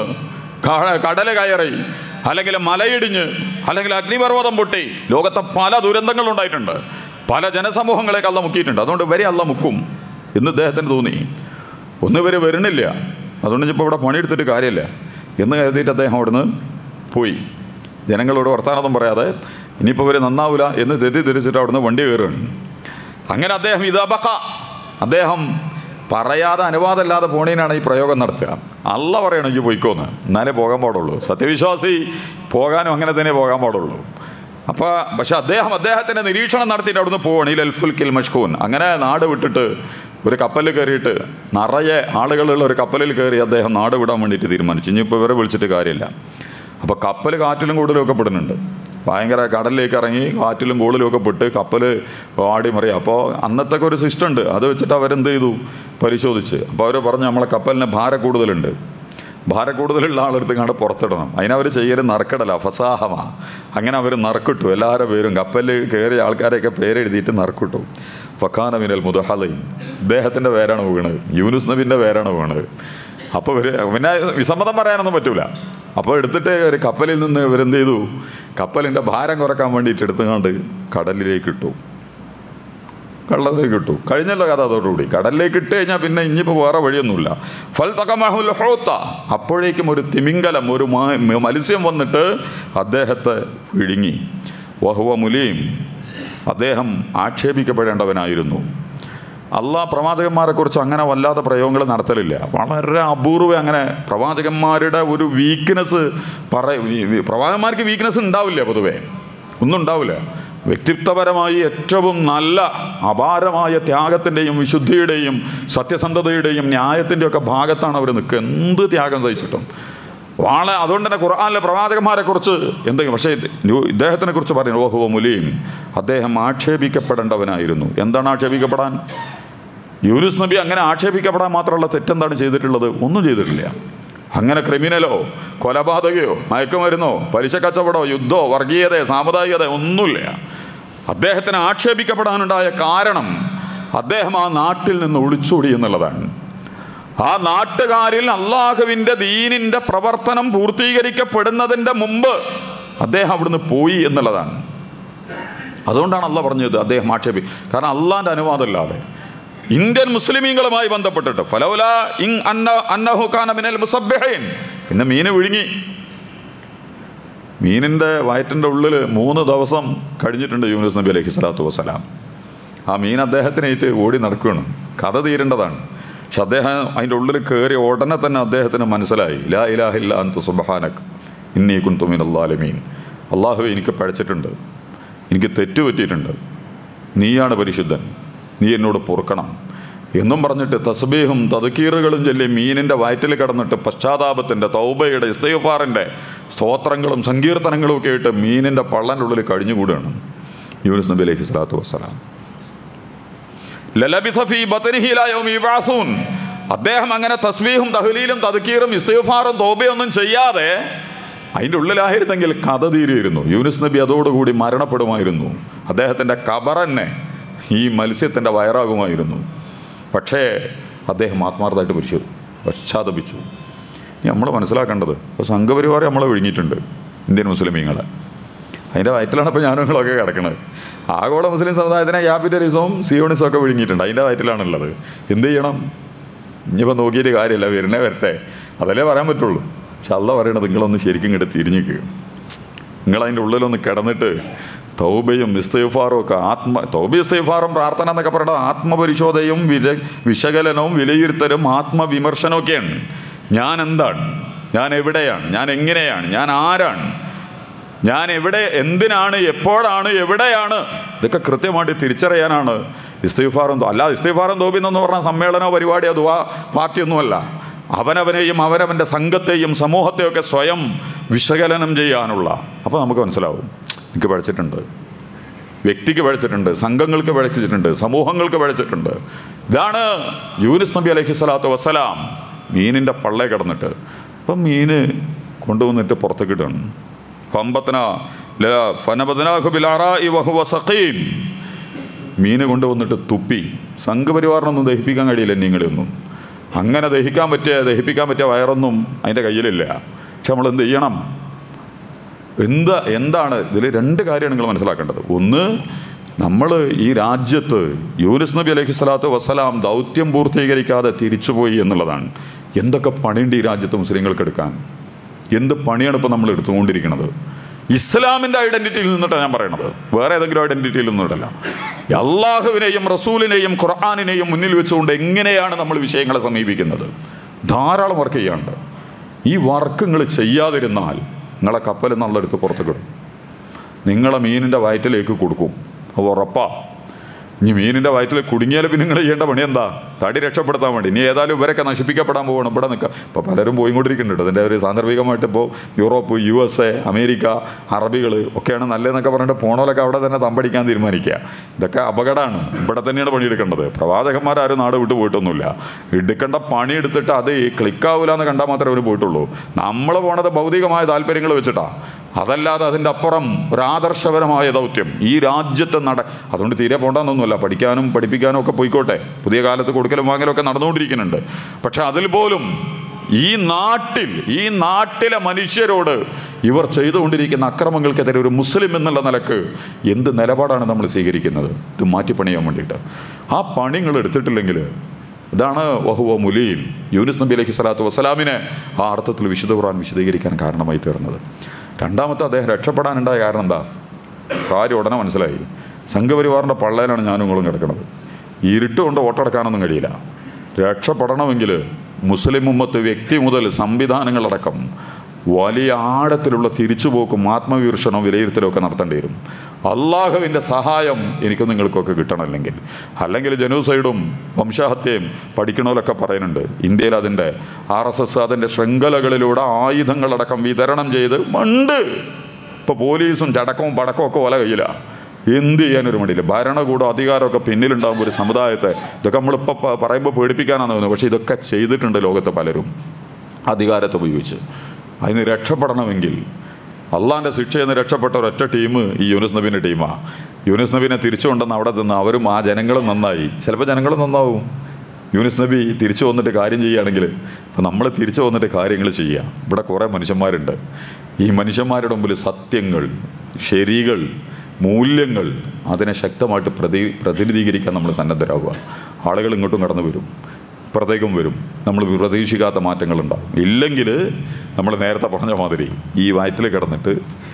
ക- കടല് കയറി അല്ലെങ്കിൽ മലയിടിഞ്ഞ് അല്ലെങ്കിൽ അഗ്നിപർവ്വതം പൊട്ടി ലോകത്തെ പല ദുരന്തങ്ങളും ഉണ്ടായിട്ടുണ്ട് പല ജനസമൂഹങ്ങളെ അല്ല മുക്കിയിട്ടുണ്ട് അതുകൊണ്ട് ഇവരെ അല്ല മുക്കും എന്ന് ഇദ്ദേഹത്തിന് തോന്നി ഒന്ന് ഇവർ വരുന്നില്ല അതുകൊണ്ട് ഇപ്പോൾ ഇവിടെ പണിയെടുത്തിട്ട് കാര്യമില്ല എന്ന് കരുതിയിട്ട് അദ്ദേഹം അവിടുന്ന് പോയി ജനങ്ങളോട് വർത്തമാനമൊന്നും പറയാതെ ഇനിയിപ്പോൾ ഇവർ നന്നാവില്ല എന്ന് തെറ്റിദ്ധരിച്ചിട്ട് അവിടുന്ന് വണ്ടി കയറുകയാണ് അങ്ങനെ അദ്ദേഹം ഇതബക്ക അദ്ദേഹം പറയാതെ അനുവാദമില്ലാതെ പോണീനാണ് ഈ പ്രയോഗം നടത്തുക അല്ല പറയണമെങ്കിൽ പോയിക്കോന്ന് എന്നാലേ പോകാൻ പാടുള്ളൂ സത്യവിശ്വാസി പോകാനും അങ്ങനെ തന്നെ പോകാൻ പാടുള്ളൂ അപ്പോൾ പക്ഷെ അദ്ദേഹം അദ്ദേഹത്തിൻ്റെ നിരീക്ഷണം നടത്തിയിട്ട് അവിടുന്ന് പോവാണ് ഈ ലൽഫുൽ കിൽ മഷ്കൂൻ അങ്ങനെ നാട് വിട്ടിട്ട് ഒരു കപ്പലിൽ കയറിയിട്ട് നിറയെ ആളുകളുള്ള ഒരു കപ്പലിൽ കയറി അദ്ദേഹം നാട് വിടാൻ വേണ്ടിയിട്ട് തീരുമാനിച്ചു ഇനിയിപ്പോൾ ഇവരെ വിളിച്ചിട്ട് കാര്യമില്ല അപ്പോൾ കപ്പൽ കാറ്റിലും കൂടുതലും ഒക്കെ പെടുന്നുണ്ട് ഭയങ്കര കടലിലേക്ക് ഇറങ്ങി കാറ്റിലും കൂടുതലും ഒക്കെ പെട്ട് കപ്പൽ ആടി മറിയും അപ്പോൾ അന്നത്തെ ഒരു സിസ്റ്റം ഉണ്ട് അത് വെച്ചിട്ട് അവരെന്ത് ചെയ്തു പരിശോധിച്ച് അപ്പോൾ അവർ പറഞ്ഞു നമ്മളെ കപ്പലിന് ഭാരം കൂടുതലുണ്ട് ഭാരം കൂടുതലുള്ള ആളെടുത്ത് കണ്ട് പുറത്തിടണം അതിനവർ ചെയ്യൽ നറുക്കിടല ഫസാഹമാ അങ്ങനെ അവർ നറുക്കിട്ടു എല്ലാവരുടെ പേരും കപ്പലിൽ കയറിയ ആൾക്കാരെയൊക്കെ പേരെഴുതിയിട്ട് നറുക്കിട്ടു ഫഖാന മിനൽ മുദഹലൈൻ ഇദ്ദേഹത്തിൻ്റെ പേരാണ് വീണത് യൂനുസ് നബിൻ്റെ പേരാണ് വീണത് അപ്പോൾ ഇവർ പിന്നെ വിസമ്മതം പറയാനൊന്നും പറ്റൂല അപ്പോൾ എടുത്തിട്ട് ഒരു കപ്പലിൽ നിന്ന് ഇവരെന്ത് ചെയ്തു കപ്പലിൻ്റെ ഭാരം കുറക്കാൻ വേണ്ടിയിട്ട് എടുത്തുകൊണ്ട് കടലിലേക്ക് ഇട്ടു കടലിലേക്ക് ഇട്ടു കഴിഞ്ഞല്ലോ കഥ അതോടുകൂടി കടലിലേക്ക് ഇട്ട് കഴിഞ്ഞാൽ പിന്നെ ഇനിയിപ്പോൾ വേറെ വഴിയൊന്നുമില്ല ഫൽ തകമഹുൽ ഹോത്ത അപ്പോഴേക്കും ഒരു തിമിംഗലം ഒരു മാ- മത്സ്യം വന്നിട്ട് അദ്ദേഹത്തെ വിഴുങ്ങി വഹുവ മുലീം അദ്ദേഹം ആക്ഷേപിക്കപ്പെടേണ്ടവനായിരുന്നു അള്ളാഹ് പ്രവാചകന്മാരെക്കുറിച്ച് അങ്ങനെ വല്ലാത്ത പ്രയോഗങ്ങൾ നടത്തലില്ല വളരെ അപൂർവം അങ്ങനെ പ്രവാചകന്മാരുടെ ഒരു വീക്ക്നെസ് പറ ഈ- ഈ പ്രവാചകന്മാർക്ക് വീക്ക്നെസ് ഉണ്ടാവില്ല പൊതുവേ ഒന്നും ഉണ്ടാവില്ല വ്യക്തിത്വപരമായി ഏറ്റവും നല്ല അപാരമായ ത്യാഗത്തിൻ്റെയും വിശുദ്ധിയുടെയും സത്യസന്ധതയുടെയും ന്യായത്തിൻ്റെയും ഒക്കെ ഭാഗത്താണ് അവർ നിൽക്കുക എന്ത് ത്യാഗം സഹിച്ചിട്ടും വാളെ അതുകൊണ്ട് തന്നെ ഖുർആാനിലെ പ്രവാചകന്മാരെ കുറിച്ച് എന്തെങ്കിലും പക്ഷേ ഇത് ന്യൂ- ഇദ്ദേഹത്തിനെ കുറിച്ച് പറയുന്നു ഓഹുവ മുലീം അദ്ദേഹം ആക്ഷേപിക്കപ്പെടേണ്ടവനായിരുന്നു എന്താണ് ആക്ഷേപിക്കപ്പെടാൻ യൂനുസ് നബി അങ്ങനെ ആക്ഷേപിക്കപ്പെടാൻ മാത്രമുള്ള തെറ്റെന്താണ് ചെയ്തിട്ടുള്ളത് ഒന്നും ചെയ്തിട്ടില്ല അങ്ങനെ ക്രിമിനലോ കൊലപാതകയോ മയക്കുമരുന്നോ പലിശ കച്ചവടമോ യുദ്ധമോ വർഗീയതയോ സാമുദായികതയോ ഒന്നുമില്ല അദ്ദേഹത്തിന് ആക്ഷേപിക്കപ്പെടാനുണ്ടായ കാരണം അദ്ദേഹം ആ നാട്ടിൽ നിന്ന് ഒളിച്ചോടി എന്നുള്ളതാണ് ആ നാട്ടുകാരിൽ അള്ളാഹുവിൻ്റെ ദീനിൻ്റെ പ്രവർത്തനം പൂർത്തീകരിക്കപ്പെടുന്നതിൻ്റെ മുമ്പ് അദ്ദേഹം അവിടുന്ന് പോയി എന്നുള്ളതാണ് അതുകൊണ്ടാണ് അള്ള പറഞ്ഞത് അദ്ദേഹം ആക്ഷേപി കാരണം അള്ളാൻ്റെ അനുവാദമില്ലാതെ ഇന്ത്യൻ മുസ്ലിമീങ്ങളുമായി ബന്ധപ്പെട്ടിട്ട് ഫലൗല ഇങ് അന്ന അന്നഹു കാന മിനൽ മുസബ്ബിഹീൻ പിന്നെ മീന് വിഴുങ്ങി മീനിൻ്റെ വയറ്റിൻ്റെ ഉള്ളിൽ മൂന്ന് ദിവസം കഴിഞ്ഞിട്ടുണ്ട് യൂനുസ് നബി അലൈഹി സ്വലാത്തു വസ്സലാം ആ മീൻ അദ്ദേഹത്തിനേറ്റ് ഓടി നടക്കുകയാണ് കഥ തീരേണ്ടതാണ് പക്ഷെ അദ്ദേഹം അതിൻ്റെ ഉള്ളിൽ കയറി ഉടനെ തന്നെ അദ്ദേഹത്തിന് മനസ്സിലായി ലാ ഇലാഹില്ല അന്തു സുബഹാനക് ഇന്നീ കുന്തുമിൻ അള്ളാലമീൻ അള്ളാഹു എനിക്ക് പഴച്ചിട്ടുണ്ട് എനിക്ക് തെറ്റ് പറ്റിയിട്ടുണ്ട് നീയാണ് പരിശുദ്ധൻ നീ എന്നോട് പൊറുക്കണം എന്നും പറഞ്ഞിട്ട് തസ്ബീഹും തതുക്കീറുകളും ചൊല്ലി മീനിൻ്റെ വയറ്റിൽ കിടന്നിട്ട് പശ്ചാത്താപത്തിൻ്റെ തൗബയുടെ ഇസ്തയുഫാറിൻ്റെ സ്തോത്രങ്ങളും സങ്കീർത്തനങ്ങളും ഒക്കെ ആയിട്ട് മീനിൻ്റെ പള്ളൻ്റെ ഉള്ളിൽ കഴിഞ്ഞുകൂടുകയാണ് യൂനുസ് നബി അലൈഹി സ്വലാത്തു വസ്സലാം ലലബിഥ ഫീ ബത്നിഹി ഇലാ യൗമി യുബ്അസൂൻ. അദ്ദേഹം അങ്ങനെ തസ്ബീഹും തഹ്ലീലും തദ്ക്കീറും ഇസ്തിഗ്ഫാറും തോബയൊന്നും ചെയ്യാതെ അതിൻ്റെ ഉള്ളിലായിരുന്നെങ്കിൽ കഥ തീരുമായിരുന്നു യൂനുസ് നബി അതോടുകൂടി മരണപ്പെടുമായിരുന്നു അദ്ദേഹത്തിൻ്റെ കബറന്നെ ഈ മത്സ്യത്തിൻ്റെ വയറാകുമായിരുന്നു പക്ഷേ അദ്ദേഹം ആത്മാർത്ഥമായിട്ട് പരിശോ പശ്ചാത്തപിച്ചു ഇനി നമ്മൾ മനസ്സിലാക്കേണ്ടത് ഇപ്പോൾ സംഘപരിവാർ നമ്മളെ വിഴുങ്ങിയിട്ടുണ്ട് ഇന്ത്യൻ മുസ്ലിമീങ്ങളെ അതിൻ്റെ വയറ്റിലാണ് ഇപ്പോൾ ഞാനും നിങ്ങളൊക്കെ കിടക്കുന്നത് ആഗോള മുസ്ലിം സമുദായത്തിനെ ക്യാപിറ്റലിസവും സിയോണിസവും ഒക്കെ വിഴുങ്ങിയിട്ടുണ്ട് അതിൻ്റെ വയറ്റിലാണുള്ളത് എന്ത് ചെയ്യണം ഇനിയിപ്പോൾ നോക്കിയിട്ട് കാര്യമില്ല വരുന്നേ വരട്ടെ അതല്ലേ പറയാൻ പറ്റുള്ളൂ പക്ഷെ അല്ല പറയണത് നിങ്ങളൊന്ന് ശരിക്കും ഇങ്ങോട്ട് തിരിഞ്ഞിക്കുക നിങ്ങളതിൻ്റെ ഉള്ളിലൊന്ന് കിടന്നിട്ട് തൗബയും ഇസ്തൈഫാറും ഒക്കെ ആത്മ തൗബ ഇസ്തൈഫാറും പ്രാർത്ഥന എന്നൊക്കെ പറയുന്നത് ആത്മപരിശോധനയും വില വിശകലനവും വിലയിരുത്തലും ആത്മവിമർശനവും ഒക്കെയാണ് ഞാൻ എന്താണ് ഞാൻ എവിടെയാണ് ഞാൻ എങ്ങനെയാണ് ഞാൻ ആരാണ് ഞാൻ എവിടെ എന്തിനാണ് എപ്പോഴാണ് എവിടെയാണ് ഇതൊക്കെ കൃത്യമായിട്ട് തിരിച്ചറിയാനാണ് ഇസ്തിഫാറും അല്ല ഇസ്തിഫാറും തോപിന്നെന്ന് പറഞ്ഞ സമ്മേളനമോ പരിപാടിയോ ദുവാ പാർട്ടിയൊന്നുമല്ല അവനവനെയും അവനവൻ്റെ സംഘത്തെയും സമൂഹത്തെയൊക്കെ സ്വയം വിശകലനം ചെയ്യാനുള്ള അപ്പോൾ നമുക്ക് മനസ്സിലാവും എനിക്ക് പഠിച്ചിട്ടുണ്ട് വ്യക്തിക്ക് പഴച്ചിട്ടുണ്ട് സംഘങ്ങൾക്ക് പഴച്ചിട്ടുണ്ട് സമൂഹങ്ങൾക്ക് പഴച്ചിട്ടുണ്ട് ഇതാണ് യൂനിസ് നബി അലൈഹി സ്വലാത്തു വസ്സലാം മീനിൻ്റെ പള്ളേ കിടന്നിട്ട് അപ്പം മീന് കൊണ്ടുവന്നിട്ട് പുറത്തേക്ക് ഇടണം ഫമ്പത്തന ഫനബദനാഹുബിലാറായി വഹുവ സഖീം മീന് കൊണ്ടുവന്നിട്ട് തുപ്പി സംഘപരിവാറിനൊന്നും ദഹിപ്പിക്കാൻ കഴിയില്ല നിങ്ങളെയൊന്നും അങ്ങനെ ദഹിക്കാൻ പറ്റിയ ദഹിപ്പിക്കാൻ പറ്റിയ വയറൊന്നും അതിൻ്റെ കയ്യിലില്ല പക്ഷെ നമ്മൾ എന്ത് ചെയ്യണം എന്താ എന്താണ് ഇതിൽ രണ്ട് കാര്യമാണ് നിങ്ങൾ മനസ്സിലാക്കേണ്ടത് ഒന്ന് നമ്മൾ ഈ രാജ്യത്ത് യൂനിസ് നബി അലൈഹി സ്വലാത്തു വസ്സലാം ദൗത്യം പൂർത്തീകരിക്കാതെ തിരിച്ചുപോയി എന്നുള്ളതാണ് എന്തൊക്കെ പണിയുണ്ട് ഈ രാജ്യത്ത് മുസ്ലിങ്ങൾക്ക് എടുക്കാൻ എന്ത് പണിയാണ് ഇപ്പോൾ നമ്മൾ എടുത്തുകൊണ്ടിരിക്കുന്നത് ഇസ്ലാമിൻ്റെ ഐഡൻറ്റിറ്റിയിൽ നിന്നിട്ടാണ് ഞാൻ പറയണത് വേറെ ഏതെങ്കിലും ഐഡൻറ്റിറ്റിയിൽ നിന്നിട്ടല്ല അള്ളാഹുവിനെയും റസൂലിനെയും ഖുർആാനിനെയും മുന്നിൽ വെച്ചുകൊണ്ട് എങ്ങനെയാണ് നമ്മൾ വിഷയങ്ങളെ സമീപിക്കുന്നത് ധാരാളം വർക്ക് ചെയ്യാണ്ട് ഈ വർക്ക് നിങ്ങൾ ചെയ്യാതിരുന്നാൽ നിങ്ങളെ കപ്പൽ നല്ലെടുത്ത് പുറത്തേക്ക് ഇടും നിങ്ങളെ മീനിൻ്റെ വയറ്റിലേക്ക് കൊടുക്കും അത് ഉറപ്പാ ഇനി മീനിൻ്റെ വയറ്റിൽ കുടുങ്ങിയാൽ പിന്നെ നിങ്ങൾ ചെയ്യേണ്ട പണി എന്താ തടി രക്ഷപ്പെടുത്താൻ വേണ്ടി ഇനി ഏതായാലും ഇവരൊക്കെ നശിപ്പിക്കപ്പെടാൻ പോകണം ഇവിടെ നിൽക്കാം ഇപ്പോൾ പലരും പോയിക്കൊണ്ടിരിക്കുന്നുണ്ട് അതിൻ്റെ ഒരു സാന്ദർഭികമായിട്ട് ഇപ്പോൾ Europe U S A America അറബികൾ ഒക്കെയാണ് നല്ലതെന്നൊക്കെ പറഞ്ഞിട്ട് പോണോലൊക്കെ അവിടെ തന്നെ തമ്പടിക്കാൻ തീരുമാനിക്കുക ഇതൊക്കെ അപകടമാണ് ഇവിടെ തന്നെയാണ് പണിയെടുക്കേണ്ടത് പ്രവാചകന്മാരാരും നാട് വിട്ടു പോയിട്ടൊന്നുമില്ല എടുക്കേണ്ട പണി എടുത്തിട്ട് അത് ക്ലിക്കാവില്ല എന്ന് കണ്ടാൽ മാത്രമേ അവർ പോയിട്ടുള്ളൂ നമ്മൾ പോണത് ഭൗതികമായ താല്പര്യങ്ങൾ വെച്ചിട്ടാണ് അതല്ലാതെ അതിൻ്റെ അപ്പുറം ഒരു ആദർശപരമായ ദൗത്യം ഈ രാജ്യത്തെ നട അതുകൊണ്ട് തീരെ പോണ്ടെന്നൊന്നുമല്ല പഠിക്കാനും പഠിപ്പിക്കാനും ഒക്കെ പോയിക്കോട്ടെ പുതിയ കാലത്ത് കൊടുക്കലും വാങ്ങലും ഒക്കെ നടന്നുകൊണ്ടിരിക്കുന്നുണ്ട് പക്ഷെ അതിൽ പോലും ഈ നാട്ടിൽ ഈ നാട്ടിലെ മനുഷ്യരോട് ഇവർ ചെയ്തുകൊണ്ടിരിക്കുന്ന അക്രമങ്ങൾക്കെതിരെ ഒരു മുസ്ലിം എന്നുള്ള നിലക്ക് എന്ത് നിലപാടാണ് നമ്മൾ സ്വീകരിക്കുന്നത് ഇത് മാറ്റിപ്പണിയാൻ വേണ്ടിയിട്ട് ആ പണി നിങ്ങൾ എടുത്തിട്ടില്ലെങ്കിൽ ഇതാണ് വഹുവ മുലീം യൂനിസ് നബി അലൈഹി സ്വലാത്തു വസ്സലാമിനെ ആ അർത്ഥത്തിൽ വിശുദ്ധ ഖുർആൻ വിശദീകരിക്കാൻ കാരണമായി തീർന്നത് രണ്ടാമത്തെ അദ്ദേഹം രക്ഷപ്പെടാനുണ്ടായ കാരണം എന്താ കാര്യം ഉടനെ മനസ്സിലായി സംഘപരിവാറിൻ്റെ പള്ളയിലാണ് ഞാനും നിങ്ങളും കിടക്കുന്നത് ഇരുട്ട് കൊണ്ട് ഓട്ടടക്കാനൊന്നും കഴിയില്ല രക്ഷപ്പെടണമെങ്കിൽ മുസ്ലിം ഉമ്മത്ത് വ്യക്തി മുതൽ സംവിധാനങ്ങളടക്കം വലിയ ആഴത്തിലുള്ള തിരിച്ചുപോക്കും ആത്മവിമർശനവും വിലയിരുത്തലും ഒക്കെ നടത്തേണ്ടി വരും അള്ളാഹുവിൻ്റെ സഹായം എനിക്കും നിങ്ങൾക്കൊക്കെ കിട്ടണമല്ലെങ്കിൽ അല്ലെങ്കിൽ ജനൂസൈഡും വംശഹത്യയും പഠിക്കണമല്ലൊക്കെ പറയുന്നുണ്ട് ഇന്ത്യയിൽ അതിൻ്റെ ആർ എസ് എസ് അതിൻ്റെ ശൃംഖലകളിലൂടെ ആയുധങ്ങളടക്കം വിതരണം ചെയ്ത് മണ്ട് ഇപ്പോൾ പോലീസും ചടക്കവും പടക്കവും ഒക്കെ ഒല കയ്യിലാണ് എന്ത് ചെയ്യാനൊരു മടിയില്ല ഭരണകൂടം അധികാരമൊക്കെ പിന്നിലുണ്ടാകുമ്പോൾ ഒരു സമുദായത്തെ ഇതൊക്കെ നമ്മളിപ്പോൾ പ- പറയുമ്പോൾ പേടിപ്പിക്കാനാണ് തോന്നുന്നത് പക്ഷേ ഇതൊക്കെ ചെയ്തിട്ടുണ്ട് ലോകത്തെ പലരും അധികാരത്തെ ഉപയോഗിച്ച് അതിന് രക്ഷപ്പെടണമെങ്കിൽ അള്ളാൻ്റെ ശിക്ഷയിൽ നിന്ന് രക്ഷപ്പെട്ട ഒരൊറ്റ ടീം ഈ യൂനിസ് നബീൻ്റെ ടീമാണ് യൂനിസ് നബീനെ തിരിച്ചു കൊണ്ടെന്ന് അവിടെ നിന്ന് അവരും ആ ജനങ്ങളും നന്നായി ചിലപ്പോൾ ജനങ്ങളും നന്നാവും യൂനിസ് നബി തിരിച്ചു വന്നിട്ട് കാര്യം ചെയ്യുകയാണെങ്കിൽ അപ്പോൾ നമ്മൾ തിരിച്ചു വന്നിട്ട് കാര്യങ്ങൾ ചെയ്യുക ഇവിടെ കുറേ മനുഷ്യന്മാരുണ്ട് ഈ മനുഷ്യന്മാരുടെ മുമ്പിൽ സത്യങ്ങൾ ശരികൾ മൂല്യങ്ങൾ അതിനെ ശക്തമായിട്ട് പ്രതി പ്രതിനിധീകരിക്കാൻ നമ്മൾ സന്നദ്ധരാകുക ആളുകൾ ഇങ്ങോട്ടും കടന്നു വരും ഇപ്പുറത്തേക്കും വരും നമ്മൾ പ്രതീക്ഷിക്കാത്ത മാറ്റങ്ങളുണ്ടാവും ഇല്ലെങ്കിൽ നമ്മൾ നേരത്തെ പറഞ്ഞ മാതിരി ഈ വയറ്റിൽ കിടന്നിട്ട്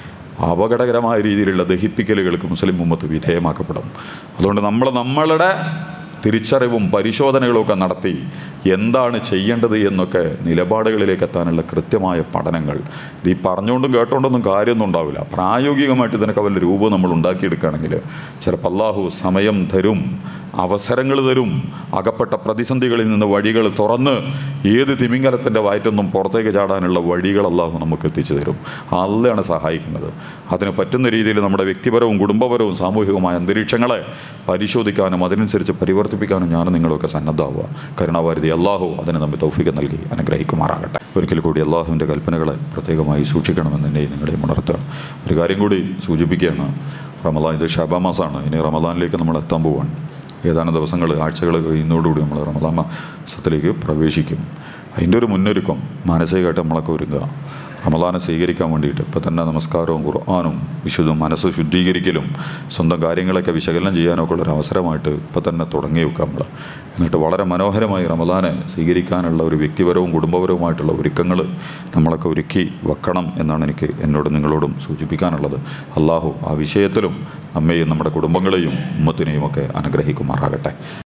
അപകടകരമായ രീതിയിലുള്ള ദഹിപ്പിക്കലുകൾക്ക് മുസ്ലിം ഉമ്മത്ത് വിധേയമാക്കപ്പെടും അതുകൊണ്ട് നമ്മൾ നമ്മളുടെ തിരിച്ചറിവും പരിശോധനകളും ഒക്കെ നടത്തി എന്താണ് ചെയ്യേണ്ടത് എന്നൊക്കെ നിലപാടുകളിലേക്ക് എത്താനുള്ള കൃത്യമായ പഠനങ്ങൾ ഇത് ഈ പറഞ്ഞുകൊണ്ടും കേട്ടുകൊണ്ടൊന്നും കാര്യമൊന്നും ഉണ്ടാവില്ല പ്രായോഗികമായിട്ട് ഇതിനൊക്കെ വല്ല രൂപം നമ്മൾ ഉണ്ടാക്കിയെടുക്കുകയാണെങ്കിൽ ചിലപ്പോൾ അള്ളാഹു സമയം തരും അവസരങ്ങൾ തരും അകപ്പെട്ട പ്രതിസന്ധികളിൽ നിന്ന് വഴികൾ തുറന്ന് ഏത് തിമിംഗലത്തിൻ്റെ വയറ്റൊന്നും പുറത്തേക്ക് ചാടാനുള്ള വഴികൾ അള്ളാഹു നമുക്ക് എത്തിച്ചു തരും അള്ളയാണ് സഹായിക്കുന്നത് അതിന് പറ്റുന്ന രീതിയിൽ നമ്മുടെ വ്യക്തിപരവും കുടുംബപരവും സാമൂഹികവുമായ അന്തരീക്ഷങ്ങളെ പരിശോധിക്കാനും അതിനനുസരിച്ച് പരിവർത്തിപ്പിക്കാനും ഞാനും നിങ്ങളൊക്കെ സന്നദ്ധാവുക കരുണാവാരിധി അള്ളാഹു അതിന് നമ്മെ തൗഫീക്ക് നൽകി അനുഗ്രഹിക്കുമാറാകട്ടെ ഒരിക്കൽ കൂടി അള്ളാഹുവിൻ്റെ കൽപ്പനകളെ പ്രത്യേകമായി സൂക്ഷിക്കണമെന്ന് എന്നെ നിങ്ങളെ ഉണർത്തുകയാണ് ഒരു കാര്യം കൂടി സൂചിപ്പിക്കുകയാണ് റമദാൻ ഇത് ഷാബാ മാസമാണ് ഇനി റമദാനിലേക്ക് നമ്മൾ എത്താൻ പോവുകയാണ് ഏതാനും ദിവസങ്ങൾ ആഴ്ചകൾ കഴിയുന്നതോടുകൂടി നമ്മൾ റമദാൻ മാസത്തിലേക്ക് പ്രവേശിക്കും അതിൻ്റെ ഒരു മുന്നൊരുക്കം മാനസികമായിട്ട് നമ്മളൊക്കെ ഒരുങ്ങുക റമദാനെ സ്വീകരിക്കാൻ വേണ്ടിയിട്ട് ഇപ്പോൾ തന്നെ നമസ്കാരവും ഖുർആാനും വിശുദ്ധവും മനസ്സ് ശുദ്ധീകരിക്കലും സ്വന്തം കാര്യങ്ങളൊക്കെ വിശകലനം ചെയ്യാനൊക്കെ ഉള്ളൊരു അവസരമായിട്ട് ഇപ്പോൾ തന്നെ തുടങ്ങി വെക്കാം നമ്മൾ എന്നിട്ട് വളരെ മനോഹരമായി റമദാനെ സ്വീകരിക്കാനുള്ള ഒരു വ്യക്തിപരവും കുടുംബപരവുമായിട്ടുള്ള ഒരുക്കങ്ങൾ നമ്മളൊക്കെ ഒരുക്കി വെക്കണം എന്നാണ് എനിക്ക് എന്നോട് നിങ്ങളോടും സൂചിപ്പിക്കാനുള്ളത് അള്ളാഹു ആ വിഷയത്തിലും നമ്മെയും നമ്മുടെ കുടുംബങ്ങളെയും ഉമ്മത്തിനെയും ഒക്കെ അനുഗ്രഹിക്കുമാറാകട്ടെ